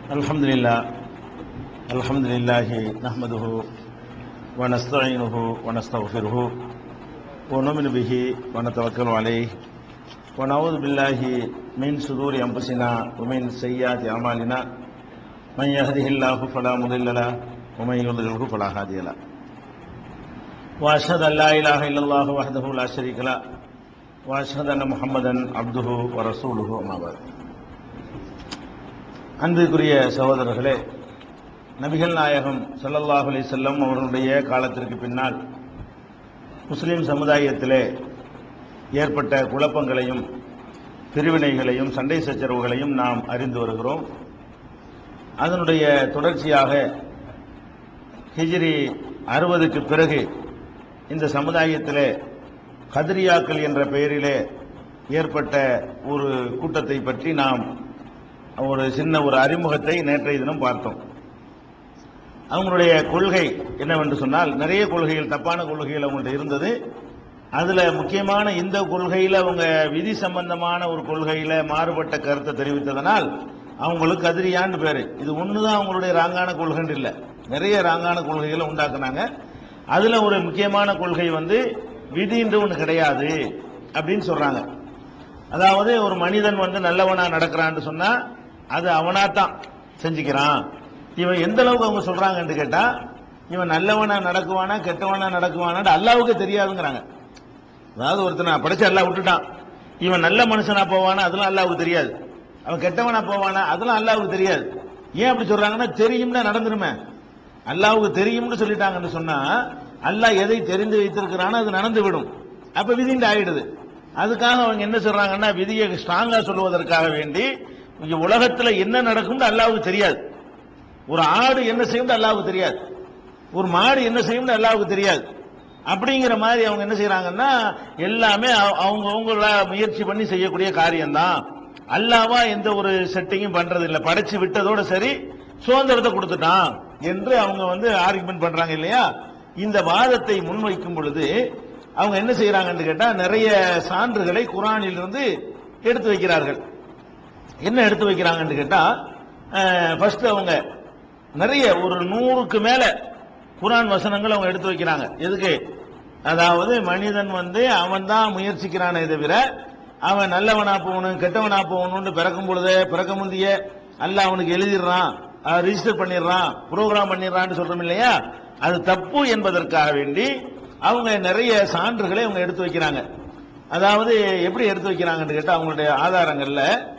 الحمد لله الحمد لله نحمده ونستعينه ونستغفره ونؤمن به ونتوكل عليه ونعوذ بالله من شرور انفسنا ومن سيئات اعمالنا من يهده الله فلا مضل له ومن يضلله فلا هادي له واشهد ان لا اله الا الله وحده لا شريك له واشهد ان محمدا عبده ورسوله اما بعد அன்பிற்குரிய சகோதரர்களே நபிகள் நாயகம் ஸல்லல்லாஹு அலைஹி செல்லம் அவர்களுடைய காலத்திற்கு பின்னால் முஸ்லிம் சமுதாயத்திலே ஏற்பட்ட குழப்பங்களையும் பிரிவினைகளையும் சண்டை சச்சரவுகளையும் நாம் அறிந்து வருகிறோம் அதனுடைய தொடர்ச்சியாக ஹிஜ்ரி அறுபதுக்கு பிறகு இந்த சமுதாயத்திலே கதிரியாக்கள் என்ற பெயரிலே ஏற்பட்ட ஒரு கூட்டத்தை பற்றி நாம் ஒரு சின்ன ஒரு அறிமுகத்தை நேற்றைய தினம் பார்த்தோம் அவங்களுடைய கொள்கை என்னவென்று சொன்னால் நிறைய கொள்கைகள் தப்பான கொள்கைகள் அவங்கள்ட்ட இருந்தது அதுல முக்கியமான இந்த கொள்கையில அவங்க விதி சம்பந்தமான ஒரு கொள்கையில மாறுபட்ட கருத்தை தெரிவித்ததனால் அவங்களுக்கு கதிரியான்னு பேரு இது ஒண்ணுதான் அவங்களுடைய ராங்கான கொள்கைன்னு இல்லை நிறைய ராங்கான கொள்கைகளை உண்டாக்குனாங்க அதுல ஒரு முக்கியமான கொள்கை வந்து விதின்று ஒன்று கிடையாது அப்படின்னு சொல்றாங்க அதாவது ஒரு மனிதன் வந்து நல்லவனா நடக்கிறான்னு சொன்னா அது அவனாத்தான் செஞ்சுக்கிறான் இவன் எந்த அளவுக்கு அவங்க சொல்றாங்கன்னு கேட்டா இவன் நல்லவனா நடக்குவானா கெட்டவனா நடக்குவானா அல்லாவுக்கு தெரியாதுங்கிறாங்க அதாவது ஒருத்தனை படைச்சு அல்லாஹ் விட்டுட்டான் இவன் நல்ல மனுஷனா போவானா அதெல்லாம் அல்லாவுக்கு தெரியாது அவன் கெட்டவனா போவானா அதெல்லாம் அல்லாவுக்கு தெரியாது ஏன் அப்படி சொல்றாங்கன்னா தெரியும்னா நடந்துருமே அல்லாவுக்கு தெரியும்னு சொல்லிட்டாங்கன்னு சொன்னா அல்லாஹ் எதை தெரிந்து வைத்திருக்கிறானோ அது நடந்து விடும் அப்ப விதிண்டு ஆயிடுது அதுக்காக அவங்க என்ன சொல்றாங்கன்னா விதியை ஸ்ட்ராங்கா சொல்லுவதற்காக வேண்டி இங்க உலகத்துல என்ன நடக்கும்னு அல்லாவுக்கு தெரியாது ஒரு ஆடு என்ன செய்யும் அல்லாவுக்கு தெரியாது ஒரு மாடு என்ன செய்யும் அல்லாவுக்கு தெரியாது அப்படிங்கிற மாதிரி அவங்க என்ன செய்யறாங்கன்னா எல்லாமே அவங்க அவங்கள முயற்சி பண்ணி செய்யக்கூடிய காரியம்தான் அல்லாவா எந்த ஒரு செட்டிங்கும் பண்றது இல்லை படைச்சு விட்டதோட சரி சுதந்திரத்தை கொடுத்துட்டான் என்று அவங்க வந்து ஆர்குமெண்ட் பண்றாங்க இல்லையா இந்த வாதத்தை முன்வைக்கும் பொழுது அவங்க என்ன செய்யறாங்கன்னு கேட்டா நிறைய சான்றுகளை குரானில் இருந்து எடுத்து வைக்கிறார்கள் என்ன எடுத்து வைக்கிறாங்கன்னு கேட்டா ஃபர்ஸ்ட் அவங்க நிறைய ஒரு நூறுக்கு மேல குரான் வசனங்கள் அவங்க எடுத்து வைக்கிறாங்க எதுக்கு அதாவது மனிதன் வந்து அவன் தான் முயற்சிக்கிறானே தவிர அவன் நல்லவனா போகணும் கெட்டவனா போகணும்னு பிறக்கும் பொழுது பிறக்க முந்திய அல்ல அவனுக்கு எழுதிடுறான் ரிஜிஸ்டர் பண்ணிடுறான் ப்ரோக்ராம் பண்ணிடுறான்னு சொல்றோம் இல்லையா அது தப்பு என்பதற்காக வேண்டி அவங்க நிறைய சான்றுகளை அவங்க எடுத்து வைக்கிறாங்க அதாவது எப்படி எடுத்து வைக்கிறாங்கன்னு கேட்டால் அவங்களுடைய ஆதாரங்கள்ல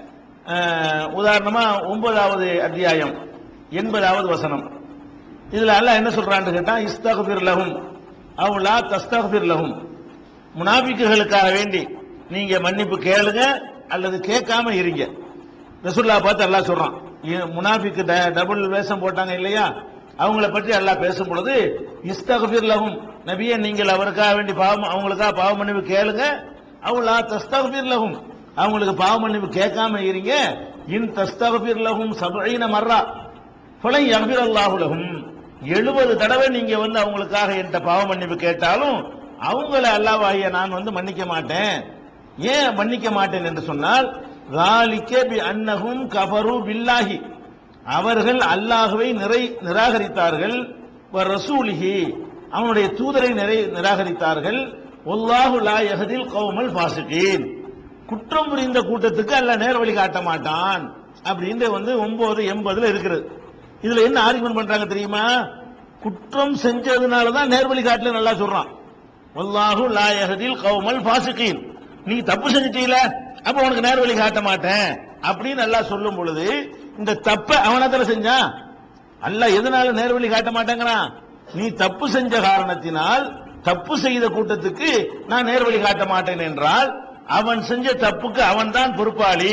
உதாரணமா ஒன்பதாவது அத்தியாயம் எண்பதாவது வசனம் இதுல அல்ல என்ன சொல்றான்னு கேட்டா இஸ்தகபிர் லகும் அவளா தஸ்தகபிர் லகும் முனாபிக்குகளுக்காக வேண்டி நீங்க மன்னிப்பு கேளுங்க அல்லது கேட்காம இருங்க ரசுல்லா பார்த்து எல்லாம் சொல்றான் முனாபிக்கு டபுள் வேஷம் போட்டாங்க இல்லையா அவங்கள பற்றி எல்லாம் பேசும் பொழுது இஸ்தகபிர் லகும் நபிய நீங்கள் அவருக்காக வேண்டி பாவம் அவங்களுக்காக பாவ மன்னிப்பு கேளுங்க அவளா தஸ்தகபிர் லகும் அவங்களுக்கு பாவ மன்னிப்பு கேட்காம இருங்க இன் தஸ்தகபிர் லகும் சபைன மர்ரா கொலை யபிர் அல்லாஹுலகும் எழுபது தடவை நீங்க வந்து அவங்களுக்காக என்கிட்ட பாவ மன்னிப்பு கேட்டாலும் அவங்கள அல்லாவாகிய நான் வந்து மன்னிக்க மாட்டேன் ஏன் மன்னிக்க மாட்டேன் என்று சொன்னால் ராலிக்கே பி அன்னகும் கபரு பில்லாஹி அவர்கள் அல்லாஹுவை நிறை நிராகரித்தார்கள் ரசூலிஹி அவனுடைய தூதரை நிறை நிராகரித்தார்கள் ஒல்லாஹு லா யஹதில் கௌமல் பாசிட்டீன் குற்றம் புரிந்த கூட்டத்துக்கு அல்ல நேர் வழி காட்ட மாட்டான் அப்படின்னு வந்து ஒன்பது எண்பதுல இருக்கிறது இதுல என்ன ஆர்குமெண்ட் பண்றாங்க தெரியுமா குற்றம் செஞ்சதுனால தான் நேர்வழி காட்டல நல்லா சொல்றான் ஒல்லாஹு லா யஹதில் கௌமல் பாசிகீன் நீ தப்பு செஞ்சிட்டீல அப்ப உனக்கு நேர்வழி காட்ட மாட்டேன் அப்படின்னு நல்லா சொல்லும் பொழுது இந்த தப்ப அவனத்துல செஞ்சான் அல்ல எதனால நேர்வழி காட்ட மாட்டேங்கிறான் நீ தப்பு செஞ்ச காரணத்தினால் தப்பு செய்த கூட்டத்துக்கு நான் நேர்வழி காட்ட மாட்டேன் என்றால் அவன் செஞ்ச தப்புக்கு அவன் தான் பொறுப்பாளி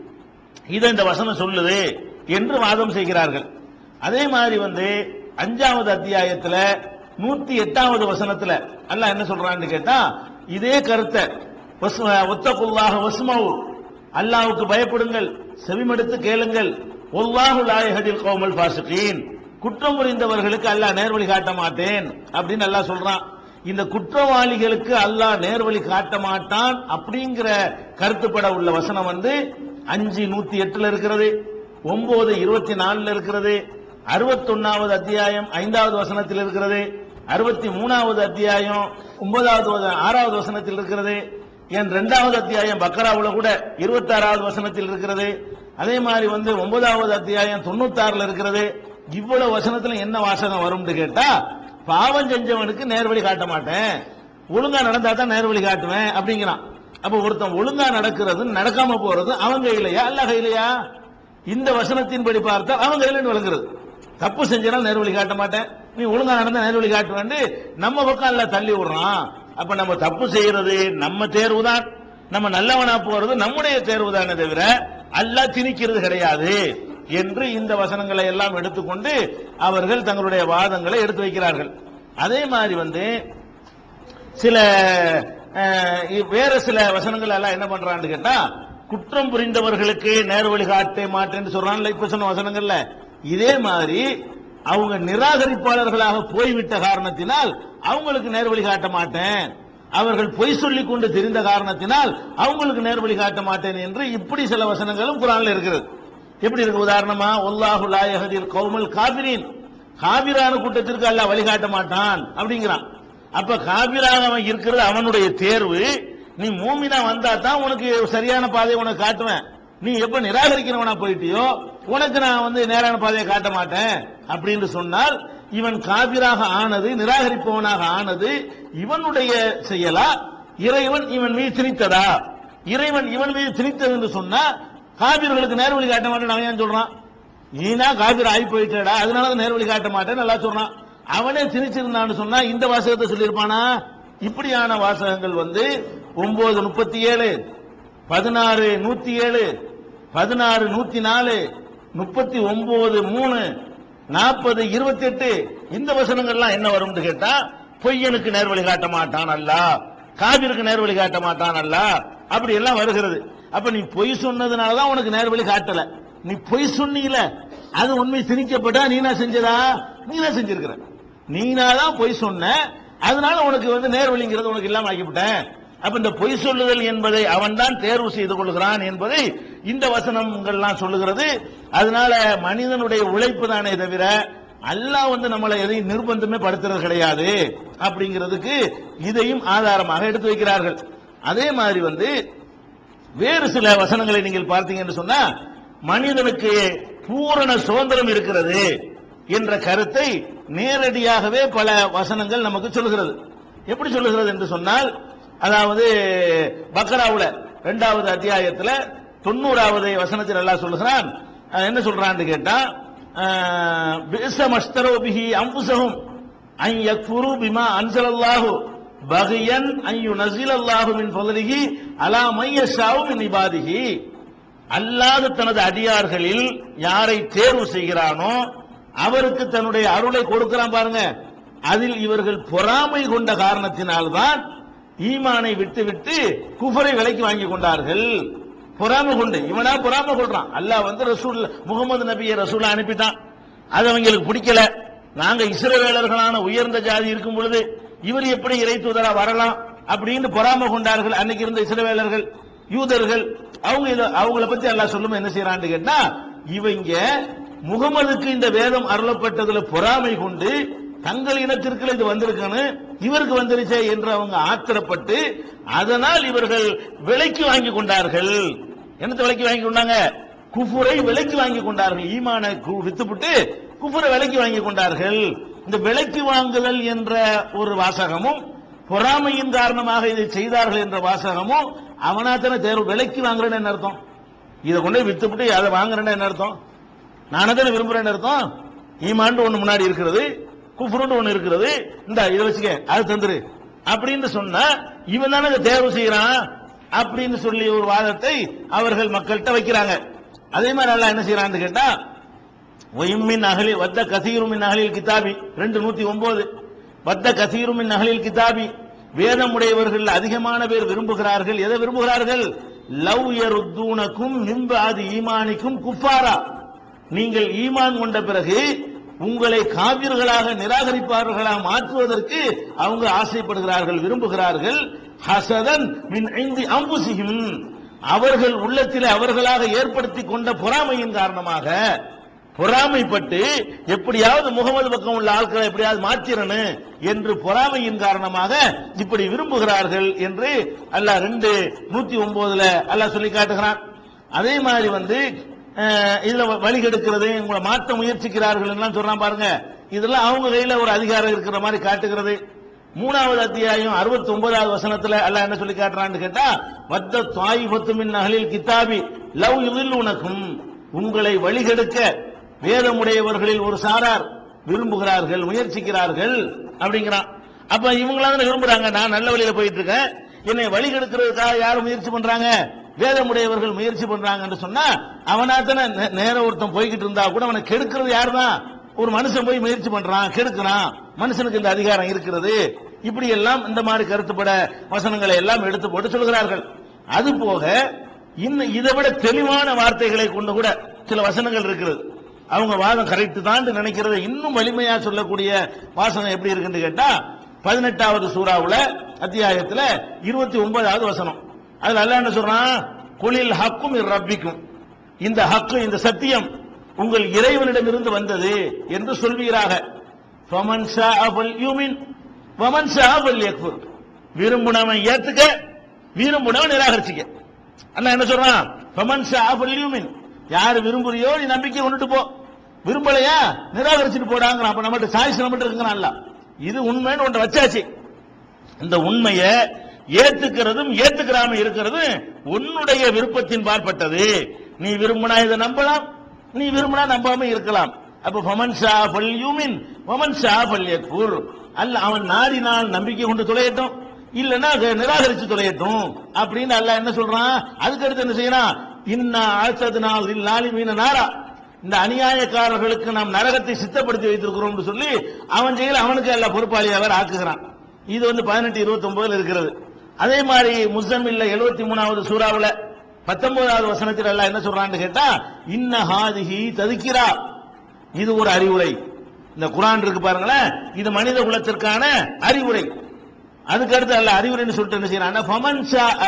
இதை இந்த வசனம் சொல்லுது என்று வாதம் செய்கிறார்கள் அதே மாதிரி வந்து அஞ்சாவது அத்தியாயத்துல நூத்தி எட்டாவது வசனத்துல அல்ல என்ன சொல்றான்னு கேட்டா இதே கருத்தை ஒத்தகுல்லாக வசுமவு அல்லாவுக்கு பயப்படுங்கள் செவிமடுத்து கேளுங்கள் ஒல்லாஹு லாயகதில் கோமல் பாசுகீன் குற்றம் புரிந்தவர்களுக்கு அல்லாஹ் நேர்வழி காட்ட மாட்டேன் அப்படின்னு அல்லாஹ் சொல்றான் இந்த குற்றவாளிகளுக்கு அல்லாஹ் நேர்வழி காட்ட மாட்டான் அப்படிங்கிற கருத்துப்பட உள்ள வசனம் வந்து அஞ்சு நூத்தி எட்டுல இருக்கிறது ஒன்பது இருபத்தி நாலுல இருக்கிறது அறுபத்தொன்னாவது அத்தியாயம் ஐந்தாவது வசனத்தில் இருக்கிறது அறுபத்தி மூணாவது அத்தியாயம் ஒன்பதாவது வ- ஆறாவது வசனத்தில் இருக்கிறது என் இரண்டாவது அத்தியாயம் பக்கராவுல கூட இருபத்தாறாவது வசனத்தில் இருக்கிறது அதே மாதிரி வந்து ஒன்பதாவது அத்தியாயம் தொண்ணூத்தாறுல இருக்கிறது இவ்வளவு வசனத்துல என்ன வாசகம் வரும்னு கேட்டா பாவம் செஞ்சவனுக்கு நேர்வழி காட்ட மாட்டேன் ஒழுங்கா நடந்தா தான் நேர்வழி காட்டுவேன் அப்படிங்கிறான் அப்ப ஒருத்தன் ஒழுங்கா நடக்கிறது நடக்காம போறது அவன் கையிலையா அல்ல கையிலையா இந்த வசனத்தின்படி பார்த்தால் அவன் கையில விளங்குறது தப்பு செஞ்சனால நேர்வழி காட்ட மாட்டேன் நீ ஒழுங்கா நடந்தா நேர்வழி காட்டுவேன் நம்ம பக்கம் அல்ல தள்ளி விடுறான் அப்ப நம்ம தப்பு செய்யறது நம்ம தேர்வு தான் நம்ம நல்லவனா போறது நம்முடைய தேர்வு தானே தவிர அல்லாஹ் திணிக்கிறது கிடையாது என்று இந்த வசனங்களை எல்லாம் எடுத்துக்கொண்டு அவர்கள் தங்களுடைய வாதங்களை எடுத்து வைக்கிறார்கள் அதே மாதிரி வந்து சில அஹ், இ- வேற சில வசனங்கள் எல்லாம் என்ன பண்றான்னு கேட்டா குற்றம் புரிந்தவர்களுக்கு நேர்வழி காட்ட மாட்டேன்னு சொல்றான்ல இப்ப சொன்ன வசனங்கள்ல இதே மாதிரி அவங்க நிராகரிப்பாளர்களாக போய்விட்ட காரணத்தினால் அவங்களுக்கு நேர்வழி காட்ட மாட்டேன் அவர்கள் பொய் சொல்லிக் கொண்டு தெரிந்த காரணத்தினால் அவங்களுக்கு நேர்வழி காட்ட மாட்டேன் என்று இப்படி சில வசனங்களும் குரான்ல இருக்கிறது எப்படி இருக்கு உதாரணமா ஒல்லாஹு லாயஹதில் கௌமல் காபிரின் காபிரான கூட்டத்திற்கு அல்லாஹ் வழிகாட்ட மாட்டான் அப்படிங்கிறான் அப்ப காபிராக அவன் இருக்கிறது அவனுடைய தேர்வு நீ மூமினா வந்தா தான் உனக்கு சரியான பாதையை உனக்கு காட்டுவேன் நீ எப்ப நிராகரிக்கிறவனா போயிட்டியோ உனக்கு நான் வந்து நேரான பாதையை காட்ட மாட்டேன் அப்படின்னு சொன்னால் இவன் காபிராக ஆனது நிராகரிப்பவனாக ஆனது இவனுடைய செயலா இறைவன் இவன் மீது திணித்ததா இறைவன் இவன் மீது திணித்தது என்று சொன்னா காபிர்களுக்கு நேர்வழி காட்ட மாட்டேன் அவன் ஏன் சொல்றான் நீனா காபிர் ஆகி போயிட்டடா அதனால தான் நேர்வழி காட்ட மாட்டேன்னு நல்லா சொல்றான் அவனே திணிச்சிருந்தான்னு சொன்னா இந்த வாசகத்தை சொல்லியிருப்பானா இப்படியான வாசகங்கள் வந்து ஒன்பது முப்பத்தி ஏழு பதினாறு நூத்தி ஏழு பதினாறு நூத்தி நாலு முப்பத்தி ஒன்பது மூணு நாற்பது இருபத்தி எட்டு இந்த வசனங்கள்லாம் என்ன வரும்னு கேட்டா பொய்யனுக்கு நேர்வழி காட்ட மாட்டான் அல்ல காபிருக்கு நேர்வழி காட்ட மாட்டான் அல்ல அப்படி எல்லாம் வருகிறது அப்ப நீ பொய் சொன்னதுனாலதான் உனக்கு நேர்வழி காட்டல நீ பொய் சொன்னீல அது உண்மை திணிக்கப்பட்டா நீனா செஞ்சதா நீனா செஞ்சிருக்கிற நீனாதான் பொய் சொன்ன அதனால உனக்கு வந்து நேர்வழிங்கிறது உனக்கு இல்லாம ஆக்கிவிட்டேன் அப்ப இந்த பொய் சொல்லுதல் என்பதை அவன்தான் தேர்வு செய்து கொள்கிறான் என்பதை இந்த வசனங்கள்லாம் சொல்லுகிறது அதனால மனிதனுடைய உழைப்பு தானே தவிர அல்லாஹ் வந்து நம்மளை எதையும் நிர்பந்தமே படுத்துறது கிடையாது அப்படிங்கிறதுக்கு இதையும் ஆதாரமாக எடுத்து வைக்கிறார்கள் அதே மாதிரி வந்து வேறு சில வசனங்களை நீங்கள் பார்த்தீங்கன்னு சொன்னா மனிதனுக்கு பூரண சுதந்திரம் இருக்கிறது என்ற கருத்தை நேரடியாகவே பல வசனங்கள் நமக்கு சொல்லுகிறது எப்படி சொல்லுகிறது என்று சொன்னால் அதாவது பக்கராவுல இரண்டாவது அத்தியாயத்துல தொண்ணூறாவது வசனத்தில் எல்லாம் சொல்லுகிறான் அஹ் என்ன சொல்றான்னு கேட்டா பிசமஸ்தரோ பிஹி அம்புசகும் அன் யக்ஃபுரு பிமா அன்சலல்லாஹு பகியன் அன் யுனஸிலல்லாஹு மின் ஃபضலிஹி அலா மையஷாவு மின் இபாதிஹி அல்லாத தனது அடியார்களில் யாரை தேர்வு செய்கிறானோ அவருக்கு தன்னுடைய அருளை கொடுக்கிறான் பாருங்க அதில் இவர்கள் பொறாமை கொண்ட காரணத்தினால்தான் ஈமானை விட்டுவிட்டு குஃபரை விலைக்கு வாங்கி கொண்டார்கள் பொறாமை கொண்டு இவனா பொறாமை கொள்றான் அல்லாஹ் வந்து ரசூல் முகமது நபியை ரசூலா அனுப்பிட்டான் அது அவங்களுக்கு பிடிக்கல நாங்க இஸ்ரவேலர்களான உயர்ந்த ஜாதி இருக்கும் பொழுது இவர் எப்படி இறை தூதரா வரலாம் அப்படின்னு பொறாமை கொண்டார்கள் அன்னைக்கு இருந்த இஸ்ரவேலர்கள் யூதர்கள் அவங்க இத அவங்கள பத்தி எல்லாம் சொல்லும் என்ன செய்யறான்னு கேட்டா இவங்க முகமதுக்கு இந்த வேதம் அருளப்பட்டதுல பொறாமை கொண்டு தங்கள் இனத்திற்கு இது வந்திருக்கணும் இவருக்கு வந்துருச்சே என்று அவங்க ஆத்திரப்பட்டு அதனால் இவர்கள் விலைக்கு வாங்கி கொண்டார்கள் என்னத்தை விலைக்கு வாங்கி கொண்டாங்க குஃபுரை விலைக்கு வாங்கி கொண்டார்கள் ஈமான வித்துவிட்டு குஃபுரை விலைக்கு வாங்கி கொண்டார்கள் இந்த விலைக்கு வாங்குதல் என்ற ஒரு வாசகமும் பொறாமையின் காரணமாக இதை செய்தார்கள் என்ற வாசகமும் அவனாத்தன தேர்வு விலைக்கு வாங்குறேன்னு என்ன அர்த்தம் இதை கொண்டு போய் வித்துவிட்டு அதை வாங்குறேன்னு என்ன அர்த்தம் நானே தானே விரும்புறேன்னு அர்த்தம் ஈமாண்டு ஒண்ணு முன்னாடி இருக்கிறது குஃபுருன்னு ஒண்ணு இருக்கிறது இந்த இதை வச்சுக்க அது தந்துரு அப்படின்னு சொன்னா இவன் தானே இதை தேர்வு செய்யறான் அப்படின்னு சொல்லி ஒரு வாதத்தை அவர்கள் மக்கள்கிட்ட வைக்கிறாங்க அதே மாதிரி அல்லாஹ் என்ன செய்யறான்னு கேட்டா ஒய்மின் அகலில் வத்த கசீருமின் அகலில் கிதாபி ரெண்டு நூத்தி ஒன்பது வத்த கசீருமின் அகலில் கிதாபி வேதம் உடையவர்கள் அதிகமான பேர் விரும்புகிறார்கள் எதை விரும்புகிறார்கள் லவ் யருத்தூனக்கும் மிம்பாதி ஈமானிக்கும் குஃபாரா நீங்கள் ஈமான் கொண்ட பிறகு உங்களை காவிர்களாக நிராகரிப்பார்களாக மாற்றுவதற்கு அவங்க ஆசைப்படுகிறார்கள் விரும்புகிறார்கள் ஹசதன் மின் ஐந்து அம்புசிகும் அவர்கள் உள்ளத்தில் அவர்களாக ஏற்படுத்தி கொண்ட பொறாமையின் காரணமாக பொறாமைப்பட்டு எப்படியாவது முகமது பக்கம் உள்ள ஆட்களை எப்படியாவது மாத்திரணும் என்று பொறாமையின் காரணமாக இப்படி விரும்புகிறார்கள் என்று அல்லாஹ் ரெண்டு நூத்தி ஒன்பதுல அல்லாஹ் சொல்லி காட்டுகிறான் அதே மாதிரி வந்து அஹ், இதுல வழிகெடுக்கிறது உங்களை மாற்ற முயற்சிக்கிறார்கள் எல்லாம் சொல்றான் பாருங்க இதெல்லாம் அவங்க கையில ஒரு அதிகாரம் இருக்கிற மாதிரி காட்டுகிறது மூணாவது அத்தியாயம் அறுபத்தி ஒன்பதாவது வசனத்துல அல்லாஹ் என்ன சொல்லி காட்டுறான்னு கேட்டா வத்த தாய் மின் அகலில் கித்தாபி லவ் இதில் உனக்கும் உங்களை வழிகெடுக்க வேதமுடையவர்களில் ஒரு சாரார் விரும்புகிறார்கள் முயற்சிக்கிறார்கள் அப்படிங்கிறான் அப்ப இவங்களா தானே விரும்புறாங்க நான் நல்ல வழியில போயிட்டு இருக்கேன் என்னை வழிகெடுக்கிறதுக்காக யார் முயற்சி பண்றாங்க வேதமுடையவர்கள் முயற்சி பண்றாங்கன்னு சொன்னா அவனா தானே நே- நேர ஒருத்தன் போய்கிட்டு இருந்தா கூட அவனை கெடுக்கிறது யாருதான் ஒரு மனுஷன் போய் முயற்சி பண்றான் கெடுக்கிறான் மனுஷனுக்கு இந்த அதிகாரம் இருக்கிறது இப்படி எல்லாம் இந்த மாதிரி கருத்துப்பட வசனங்களை எல்லாம் எடுத்து போட்டு சொல்கிறார்கள் அது போக இன்னும் இதை விட தெளிவான வார்த்தைகளை கொண்டு கூட சில வசனங்கள் இருக்கிறது அவங்க வாதம் கரெக்ட் தான் நினைக்கிறத இன்னும் வலிமையா சொல்லக்கூடிய வாசனம் எப்படி இருக்குன்னு கேட்டா பதினெட்டாவது சூறாவுல அத்தியாயத்துல இருபத்தி ஒன்பதாவது வசனம் அதுல அல்லாஹ் என்ன சொல்றான் குளில் ஹக்கும் ரப்பிக்கும் இந்த ஹக்கு இந்த சத்தியம் உங்கள் இறைவனிடமிருந்து வந்தது என்று சொல்வீராக ஃபமன் ஷாஅ ஃபல்யுமின் வமன் ஷாஅ ஃபல்யக்ஃபுர் விரும்புனவன் ஏத்துக்க விரும்புனவன் நிராகரிச்சுக்க அல்லாஹ் என்ன சொல்றான் ஃபமன் ஷாஅ ஃபல்யுமின் யார் விரும்புறியோ நீ நம்பிக்கை கொண்டுட்டு போ விரும்பலையா நிராகரிச்சுட்டு போடாங்கிறான் அப்ப நம்மகிட்ட சாய்ஸ் நம்மகிட்ட இருக்குங்கிறான் அல்லாஹ். இது உண்மைன்னு ஒன்றை வச்சாச்சு இந்த உண்மையை ஏத்துக்கிறதும் ஏத்துக்கிறாம இருக்கிறது உன்னுடைய விருப்பத்தின் பார்ப்பட்டது நீ விரும்பினா இதை நம்பலாம் நீ விரும்பினா நம்பாம இருக்கலாம் அப்ப ஃபமன் ஷா ஃபல் யூமின் ஃபமன் ஷா ஃபல் யக்ஃபுர் அல்ல அவன் நாடினால் நம்பிக்கை கொண்டு தொலையட்டும் இல்லன்னா அதை நிராகரிச்சு தொலையட்டும் அப்படின்னு அல்லாஹ் என்ன சொல்றான் அதுக்கு அடுத்து என்ன செய்யறான் இன்னா ஆழ்த்ததுனால் இல்லாலி மீன நாரா இந்த அநியாயக்காரர்களுக்கு நாம் நரகத்தை சித்தப்படுத்தி வைத்திருக்கிறோம் சொல்லி அவன் செயல் அவனுக்கு அல்ல பொறுப்பாளியாக ஆக்குகிறான் இது வந்து பதினெட்டு இருபத்தி ஒன்பதுல இருக்கிறது அதே மாதிரி முசம்மில்ல எழுபத்தி மூணாவது சூறாவுல பத்தொன்பதாவது வசனத்தில் எல்லாம் என்ன சொல்றான்னு கேட்டா இன்ன ஹாதிஹி ததுக்கிறா இது ஒரு அறிவுரை இந்த குரான் இருக்கு பாருங்களேன் இது மனித குலத்திற்கான அறிவுரை அதுக்கு அடுத்து அல்ல அறிவுரைன்னு சொல்லிட்டு என்ன செய்யறான் ஃபமன் ஷாஅ,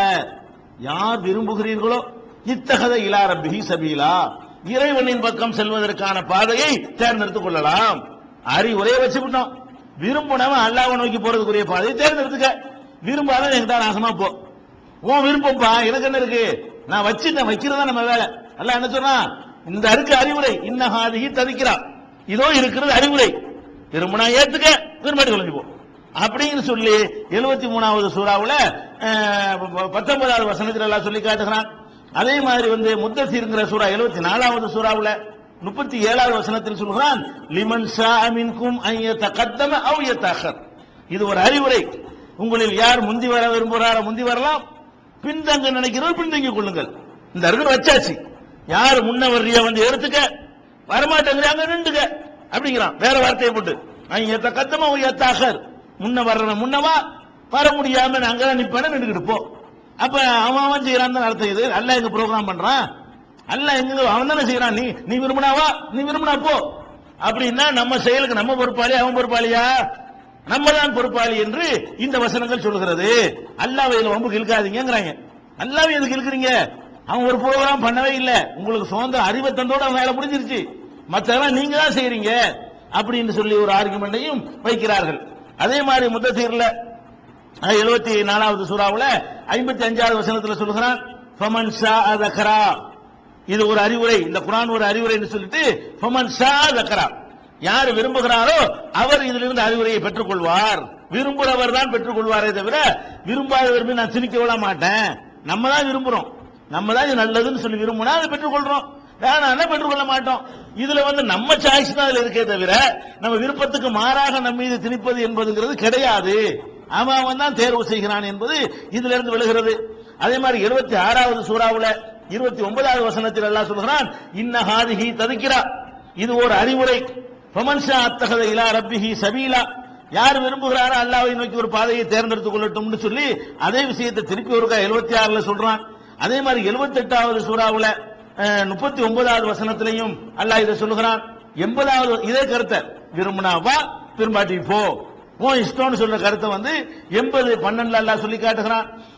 யார் விரும்புகிறீர்களோ இத்தகத இலா ரப்பிஹி சபீலா இறைவனின் பக்கம் செல்வதற்கான பாதையை தேர்ந்தெடுத்துக் கொள்ளலாம் அறிவுரையை வச்சுக்கிட்டோம் விரும்பினவன் அல்லாஹ்வை நோக்கி போறதுக்குரிய பாதையை தேர்ந்தெடுத்துக்க விரும்பாத என்கிட்ட நாசமா போ உன் விருப்பம்ப்பா எனக்கு என்ன இருக்கு நான் வச்சுட்டேன் வைக்கிறதா நம்ம வேலை அல்லாஹ் என்ன சொன்னா இந்த இருக்கு அறிவுரை இன்னஹாதிகி தவிக்கிறா இதோ இருக்கிறது அறிவுரை விரும்பினா ஏத்துக்க விரும்பாட்டி தொலைஞ்சு போ அப்படின்னு சொல்லி எழுபத்தி மூணாவது சூறாவுல அஹ், ப- பத்தொன்பதாவது வசனத்தில் எல்லாம் சொல்லி காட்டுகிறான் அதே மாதிரி வந்து முத்தசீருங்கிற சூறா எழுபத்தி நாலாவது சூறாவுல முப்பத்தி ஏழாவது வசனத்தில் சொல்கிறான் லிமன் ஷா மின்கும் ஐயத்த கத்தம அவ் யத்தஅkhர். இது ஒரு அறிவுரை உங்களில் யார் முந்தி வர விரும்புகிறாரோ முந்தி வரலாம் பின்தங்க நினைக்கிறோம் பின்தங்கிக் கொள்ளுங்கள் இந்த இருக்கிற வச்சாச்சு யார் முன்ன வர்றியா வந்து எடுத்துக்க வரமாட்டேங்கிறாங்க நின்றுக்க அப்படிங்கிறான் வேற வார்த்தையை போட்டு ஐயத்த கத்தமா எத்தாகர் முன்ன வர்றவன் முன்னவா வர முடியாம நான் அங்கதான் நிப்பேன நின்றுக்கிட்டு போ அப்ப அவன் அவன் செய்யறான் தான் அர்த்தம் இது அல்ல எங்க ப்ரோக்ராம் பண்றான் அல்ல எங்க அவன் தானே செய்யறான் நீ நீ விரும்பினாவா நீ விரும்பினா போ அப்படின்னா நம்ம செயலுக்கு நம்ம பொறுப்பாளி அவன் பொறுப்பாளியா நம்ம தான் பொறுப்பாளி என்று இந்த வசனங்கள் சொல்கிறது அல்லாஹ் இதுல வம்புக்கு இழுக்காதீங்கிறாங்க அல்லாஹ் எதுக்கு இழுக்கிறீங்க அவன் ஒரு ப்ரோக்ராம் பண்ணவே இல்ல உங்களுக்கு சுதந்திர அறிவை தந்தோட அவன் வேலை முடிஞ்சிருச்சு மத்தெல்லாம் நீங்க தான் செய்றீங்க அப்படின்னு சொல்லி ஒரு ஆர்குமெண்ட்டையும் வைக்கிறார்கள் அதே மாதிரி முத்தசீர்ல எழுபத்தி நாலாவது சூறாவுல ஐம்பத்தி அஞ்சாவது வசனத்துல சொல்லுகிறான் ஃபமன் ஷா தக்கரா இது ஒரு அறிவுரை இந்த குரான் ஒரு அறிவுரைன்னு சொல்லிட்டு ஃபமன் ஷா தக்கரா யார் விரும்புகிறாரோ அவர் இதிலிருந்து அறிவுரையை பெற்றுக்கொள்வார் விரும்புகிறவர் தான் பெற்றுக்கொள்வாரே தவிர விரும்பாதவர் மீது நான் திணிக்க விட மாட்டேன் நம்ம தான் விரும்புறோம் நம்ம தான் இது நல்லதுன்னு சொல்லி விரும்பினா அதை பெற்றுக்கொள்றோம் வேணாம்னா பெற்றுக்கொள்ள மாட்டோம் இதுல வந்து நம்ம சாய்ஸ் தான் அதுல இருக்கே தவிர நம்ம விருப்பத்துக்கு மாறாக நம்ம மீது திணிப்பது என்பதுங்கிறது கிடையாது அவன் அவன் தான் தேர்வு செய்கிறான் என்பது இதுல இருந்து விழுகிறது அதே மாதிரி எழுபத்தி ஆறாவது சூறாவுல இருபத்தி ஒன்பதாவது வசனத்தில் எல்லாம் சொல்கிறான் இன்ன ஹாதிஹி ததுக்கிறா இது ஒரு அறிவுரை ஃபமன்ஷா அத்தகத இலா ரப்பிஹி சபீலா யார் விரும்புகிறாரோ அல்லாஹ்வை நோக்கி ஒரு பாதையை தேர்ந்தெடுத்துக் கொள்ளட்டும்னு சொல்லி அதே விஷயத்தை திருப்பி ஒருக்கா எழுபத்தி ஆறுல சொல்றான் அதே மாதிரி எழுபத்தி எட்டாவது சூறாவுல முப்பத்தி ஒன்பதாவது வசனத்திலையும் அல்லாஹ் இதை சொல்லுகிறான் எண்பதாவது இதே கருத்தை விரும்பினா வா விரும்பாட்டி போ உன் இஷ்டம்னு சொல்ற கருத்தை வந்து எண்பது பன்னெண்டுல அல்லாஹ் சொல்லி காட்டுகிறான்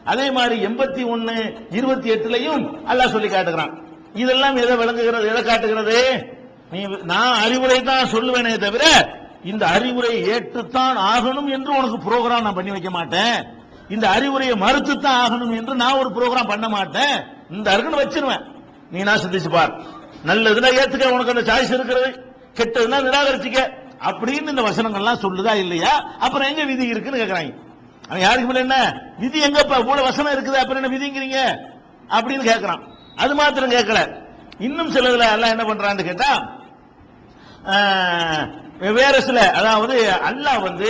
அதே மாதிரி எண்பத்தி ஒன்னு இருபத்தி எட்டுலையும் அல்லாஹ் சொல்லி காட்டுகிறான் இதெல்லாம் எதை விளங்குகிறது எதை காட்டுகிறது நீ நான் அறிவுரை தான் சொல்லுவேனே தவிர இந்த அறிவுரையை ஏற்றுத்தான் ஆகணும் என்று உனக்கு ப்ரோக்ராம் நான் பண்ணி வைக்க மாட்டேன் இந்த அறிவுரையை மறுத்துத்தான் ஆகணும் என்று நான் ஒரு ப்ரோக்ராம் பண்ண மாட்டேன் இந்த இருக்குன்னு வச்சிருவேன் நீ நான் சிந்திச்சு பார் நல்லதுன்னா ஏத்துக்க உனக்கு அந்த சாய்ஸ் இருக்கிறது கெட்டதுன்னா நிராகரிச்சுக்க அப்படின்னு இந்த வசனங்கள்லாம் சொல்லுதா இல்லையா அப்புறம் எங்க விதி இருக்குன்னு கேக்குறாங்க அவன் யாருக்கு மேல என்ன விதி எங்கப்பா இவ்வளவு வசனம் இருக்குது அப்புறம் என்ன விதிங்கிறீங்க அப்படின்னு கேக்குறான் அது மாத்திரம் கேட்கல இன்னும் சிலதுல எல்லாம் என்ன பண்றான்னு கேட்டா ஆஹ், வேற சில அதாவது அல்லாஹ் வந்து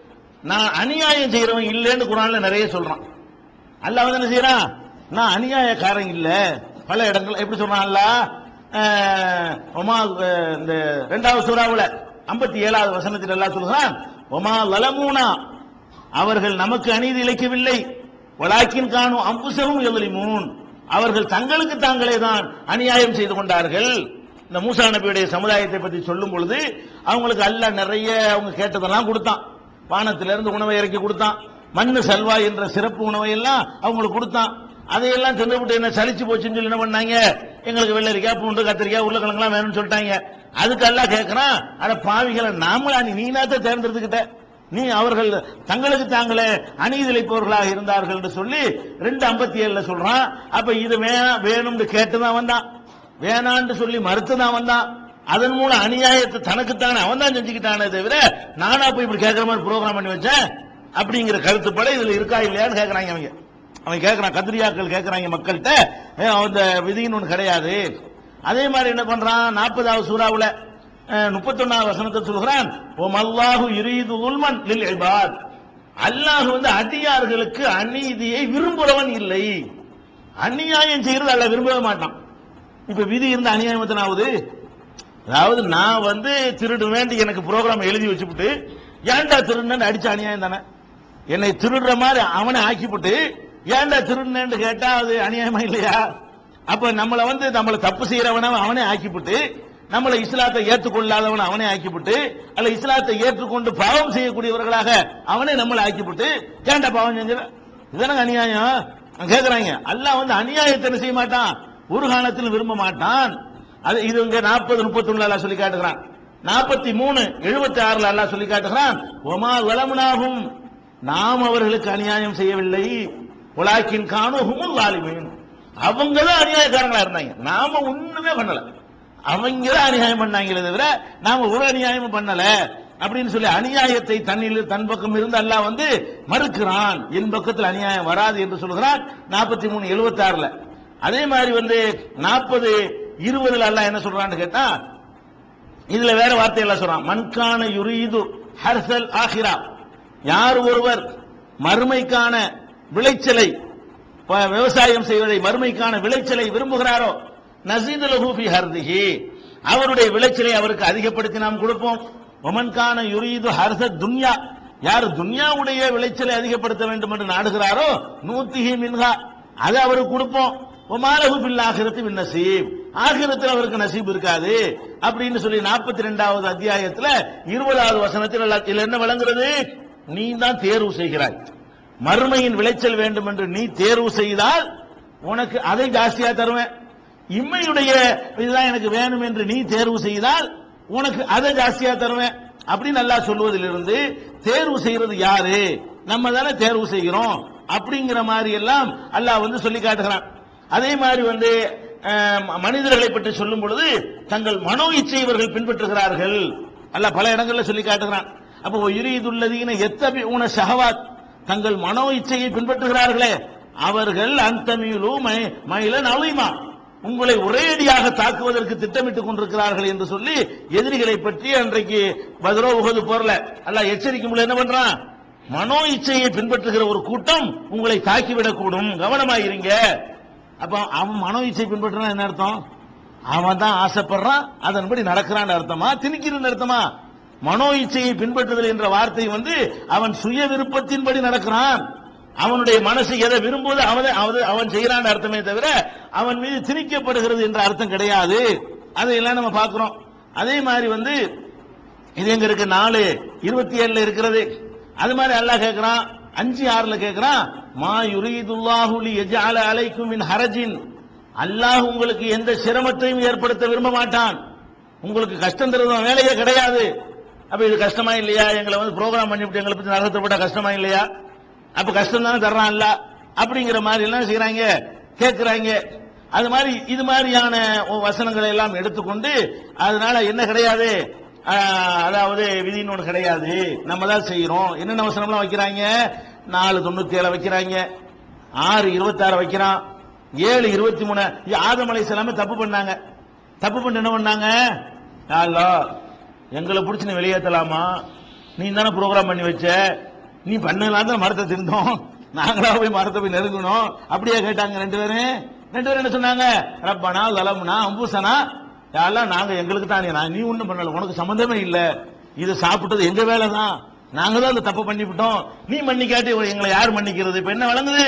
நான் அநியாயம் செய்யறவன் இல்லைன்னு குரான்ல நிறைய சொல்றான் அல்லாஹ் வந்து என்ன செய்யறான் நான் அநியாயக்காரன் இல்ல பல இடங்கள் எப்படி சொல்றான் அல்லாஹ் ஆஹ், ஒமா ஆஹ், இந்த ரெண்டாவது சூறாவுல ஐம்பத்தி ஏழாவது வசனத்தில் எல்லாம் சொல்றான் ஒமா லலமூனா அவர்கள் நமக்கு அநீதி இழைக்கவில்லை வலாக்கின் காணும் அம்புசமும் எதிரிமூன் அவர்கள் தங்களுக்கு தாங்களே தான் அநியாயம் செய்து கொண்டார்கள் இந்த மூசா நபியுடைய சமுதாயத்தை பற்றி சொல்லும் பொழுது அவங்களுக்கு அல்லாஹ் நிறைய அவங்க கேட்டதெல்லாம் கொடுத்தான் வானத்திலிருந்து உணவை இறக்கி கொடுத்தான் மண்ணு சல்வா என்ற சிறப்பு உணவை எல்லாம் அவங்களுக்கு கொடுத்தான் அதையெல்லாம் தின்னுபிட்டு என்ன சலிச்சு போச்சுன்னு சொல்லி என்ன பண்ணாங்க எங்களுக்கு வெள்ளரிக்காய் பூண்டு கத்திரிக்காய் உருளைக்கிழங்குலாம் வேணும்னு சொல்லிட்டாங்க அதுக்கு எல்லாம் கேட்கறான் அட பாவிகளை நாமளா நீ நீனாத்த தேர்ந்தெடுத்துக்கிட்ட நீ அவர்கள் தங்களுக்கு தாங்களே அநீதி இழைப்பவர்களாக இருந்தார்கள் என்று சொல்லி ரெண்டு ஐம்பத்தி ஏழுல சொல்றான் அப்ப இது வேணாம் வேணும்னு கேட்டுதான் வந்தான் வேணான்னு சொல்லி மறுத்துதான் வந்தான் அதன் மூலம் அநியாயத்தை தனக்குத்தானே அவன் தான் செஞ்சுக்கிட்டானே தவிர நானா போய் இப்படி கேட்கிற மாதிரி ப்ரோக்ராம் பண்ணி வச்சேன் அப்படிங்கிற கருத்துப்பட இதுல இருக்கா இல்லையான்னு கேட்கறாங்க அவங்க அவன் கேட்கறான் கத்திரியாக்கள் கேட்கறாங்க மக்கள்கிட்ட ஏன் அந்த விதின்னு ஒண்ணு கிடையாது அதே மாதிரி என்ன பண்றான் நாற்பதாவது சூறாவுல முப்பத்தொன்னாவது வசனத்தை சொல்கிறான் ஓம் அல்லாஹு யுரீது உல்மன் லில் இபாத் அல்லாஹ் வந்து அடியார்களுக்கு அநீதியை விரும்புறவன் இல்லை அநியாயம் செய்யறது அல்ல விரும்பவே மாட்டான் இப்ப விதி இருந்த அநியாயம் எத்தனை ஆகுது அதாவது நான் வந்து திருடு வேண்டி எனக்கு ப்ரோக்ராம் எழுதி வச்சுப்புட்டு ஏன்டா திருடுன்னு அடிச்ச அநியாயம் தானே என்னை திருடுற மாதிரி அவனை ஆக்கிப்புட்டு ஏன்டா திருடுனேன்னு கேட்டா அது அநியாயமா இல்லையா அப்ப நம்மள வந்து நம்மள தப்பு செய்யறவன அவனே ஆக்கிப்புட்டு நம்மளை இஸ்லாத்தை ஏற்றுக்கொள்ளாதவன் அவனே ஆக்கிப்புட்டு அல்ல இஸ்லாத்தை ஏற்றுக்கொண்டு பாவம் செய்யக்கூடியவர்களாக அவனே நம்மளை ஆக்கிப்புட்டு ஏன்டா பாவம் செஞ்ச இதுதானங்க அநியாயம் அவன் கேக்குறாங்க அல்லாஹ் வந்து அநியாயத்தை என்ன செய்ய மாட்டான் ஒரு காலத்தில் விரும்ப மாட்டான் அது இது இங்க நாற்பது முப்பத்தி ஒண்ணுல சொல்லி காட்டுகிறான் நாற்பத்தி மூணு எழுபத்தி ஆறுல அல்லாஹ் சொல்லி காட்டுகிறான் ஒமா வளமுனாகும் நாம் அவர்களுக்கு அநியாயம் செய்யவில்லை உலாக்கின் காணுகும் வாலிமையும் அவங்க தான் அநியாயக்காரங்களா இருந்தாங்க நாம ஒண்ணுமே பண்ணல அவங்க தான் அநியாயம் பண்ணாங்களே தவிர நாம ஒரு அநியாயமும் பண்ணல அப்படின்னு சொல்லி அநியாயத்தை தன்னில் தன் பக்கம் இருந்து அல்லாஹ் வந்து மறுக்கிறான் என் பக்கத்தில் அநியாயம் வராது என்று சொல்கிறான் நாற்பத்தி மூணு எழுபத்தி ஆறுல அதே மாதிரி வந்து நாற்பது இருபதுல அல்லாஹ் என்ன சொல்றான்னு கேட்டா இதுல வேற வார்த்தை எல்லாம் சொல்றான் மண்கான யுரீது ஹர்சல் ஆஹிரா யார் ஒருவர் மறுமைக்கான விளைச்சலை ப- விவசாயம் செய்வதை மறுமைக்கான விளைச்சலை விரும்புகிறாரோ நசீதுல ஹூஃபி ஹர்திஹி அவருடைய விளைச்சலை அவருக்கு அதிகப்படுத்தி நாம் கொடுப்போம் ஒமன்கான யுரீது ஹர்ச துன்யா யார் துன்யாவுடைய விளைச்சலை அதிகப்படுத்த வேண்டும் என்று நாடுகிறாரோ நூத்திஹி மின்ஹா அதை அவருக்கு கொடுப்போம் ஒமாலகு பில் ஆகிரத்து பின் நசீப் ஆகிரத்தில் அவருக்கு நசீப் இருக்காது அப்படின்னு சொல்லி நாற்பத்தி ரெண்டாவது அத்தியாயத்துல இருபதாவது வசனத்தில் அல்லா- இதுல என்ன விளங்குறது நீ தான் தேர்வு செய்கிறாய் மறுமையின் விளைச்சல் வேண்டும் என்று நீ தேர்வு செய்தால் உனக்கு அதை ஜாஸ்தியா தருவேன் இம்மையுடைய இதுதான் எனக்கு வேணும் என்று நீ தேர்வு செய்தால் உனக்கு அதை ஜாஸ்தியா தருவேன் அப்படின்னு நல்லா சொல்வதிலிருந்து தேர்வு செய்யறது யாரு நம்ம தானே தேர்வு செய்கிறோம் அப்படிங்கிற மாதிரி எல்லாம் அல்லாஹ் வந்து சொல்லி காட்டுகிறான் அதே மாதிரி வந்து அஹ், மனிதர்களை பற்றி சொல்லும் பொழுது தங்கள் மனோ இச்சை இவர்கள் பின்பற்றுகிறார்கள் அல்லாஹ் பல இடங்கள்ல சொல்லி காட்டுகிறான் அப்போ யுரீதுல்லதீன எத்தபி உன ஷஹவாத் தங்கள் மனோ இச்சையை பின்பற்றுகிறார்களே அவர்கள் அந்தமீலு மயிலன் அழிமா உங்களை ஒரேடியாக தாக்குவதற்கு திட்டமிட்டுக் கொண்டிருக்கிறார்கள் என்று சொல்லி எதிரிகளை பற்றி அன்றைக்கு பத்ரோ உகது போர்ல அல்லாஹ் எச்சரிக்கும் என்ன பண்றான் மனோ இச்சையை பின்பற்றுகிற ஒரு கூட்டம் உங்களை தாக்கிவிடக்கூடும் கவனமாயிருங்க அப்ப அவன் மனோ இச்சை பின்பற்றினா என்ன அர்த்தம் அவன் தான் ஆசைப்படுறான் அதன்படி நடக்கிறான்னு அர்த்தமா திணிக்கிறன்னு அர்த்தமா மனோ இச்சையை பின்பற்றுதல் என்ற வார்த்தை வந்து அவன் சுய விருப்பத்தின்படி நடக்கிறான் அவனுடைய மனசு எதை விரும்புவது அவன் அவன் அவன் செய்யறான் அர்த்தமே தவிர அவன் மீது திணிக்கப்படுகிறது என்ற அர்த்தம் கிடையாது அதையெல்லாம் நம்ம பார்க்கிறோம் அதே மாதிரி வந்து இது எங்க இருக்கு நாலு இருபத்தி ஏழுல இருக்கிறது அது மாதிரி அல்லாஹ் கேட்கிறான் அஞ்சு ஆறுல கேட்கிறான் மா யுரீதுல்லாஹு லி யஜ்அல அலைக்கும் மின் ஹரஜின் அல்லாஹ் உங்களுக்கு எந்த சிரமத்தையும் ஏற்படுத்த விரும்ப மாட்டான் உங்களுக்கு கஷ்டம் தருவதும் வேலையே கிடையாது அப்ப இது கஷ்டமா இல்லையா எங்களை வந்து ப்ரோக்ராம் பண்ணிவிட்டு எங்களை பத்தி நரகத்தை போட்டா கஷ்டமா இல்லையா அப்ப கஷ்டம் தானே தர்றான் இல்ல அப்படிங்கிற மாதிரி எல்லாம் செய்யறாங்க கேட்கிறாங்க அது மாதிரி இது மாதிரியான வசனங்களை எல்லாம் எடுத்துக்கொண்டு அதனால என்ன கிடையாது ஆஹ், அதாவது விதின்னு ஒண்ணு கிடையாது நம்ம தான் செய்யறோம் என்னென்ன வசனம்லாம் வைக்கிறாங்க நாலு தொண்ணூத்தி ஏழு வைக்கிறாங்க ஆறு இருபத்தாறு வைக்கிறான் ஏழு இருபத்தி மூணு ஆதம் அலைஹிஸ்ஸலாமே தப்பு பண்ணாங்க தப்பு பண்ணி என்ன பண்ணாங்க யா அல்லாஹ், எங்களை பிடிச்சி நீ வெளியேற்றலாமா நீ தானே ப்ரோக்ராம் பண்ணி வச்ச நீ பண்ணலாம் தான் மரத்தை திருந்தோம் நாங்களா போய் மரத்தை போய் நெருங்கணும் அப்படியே கேட்டாங்க ரெண்டு பேரும் ரெண்டு பேரும் என்ன சொன்னாங்க ரப்பனா லலம்னா அம்பூசனா யாரெல்லாம் நாங்க எங்களுக்கு தான் நீ- நீ ஒண்ணும் பண்ணல உனக்கு சம்பந்தமே இல்ல இது சாப்பிட்டது எங்க வேலை தான் நாங்க தான் அந்த தப்பு பண்ணிவிட்டோம் நீ மன்னிக்காட்டி எங்களை யார் மன்னிக்கிறது இப்ப என்ன வழங்குது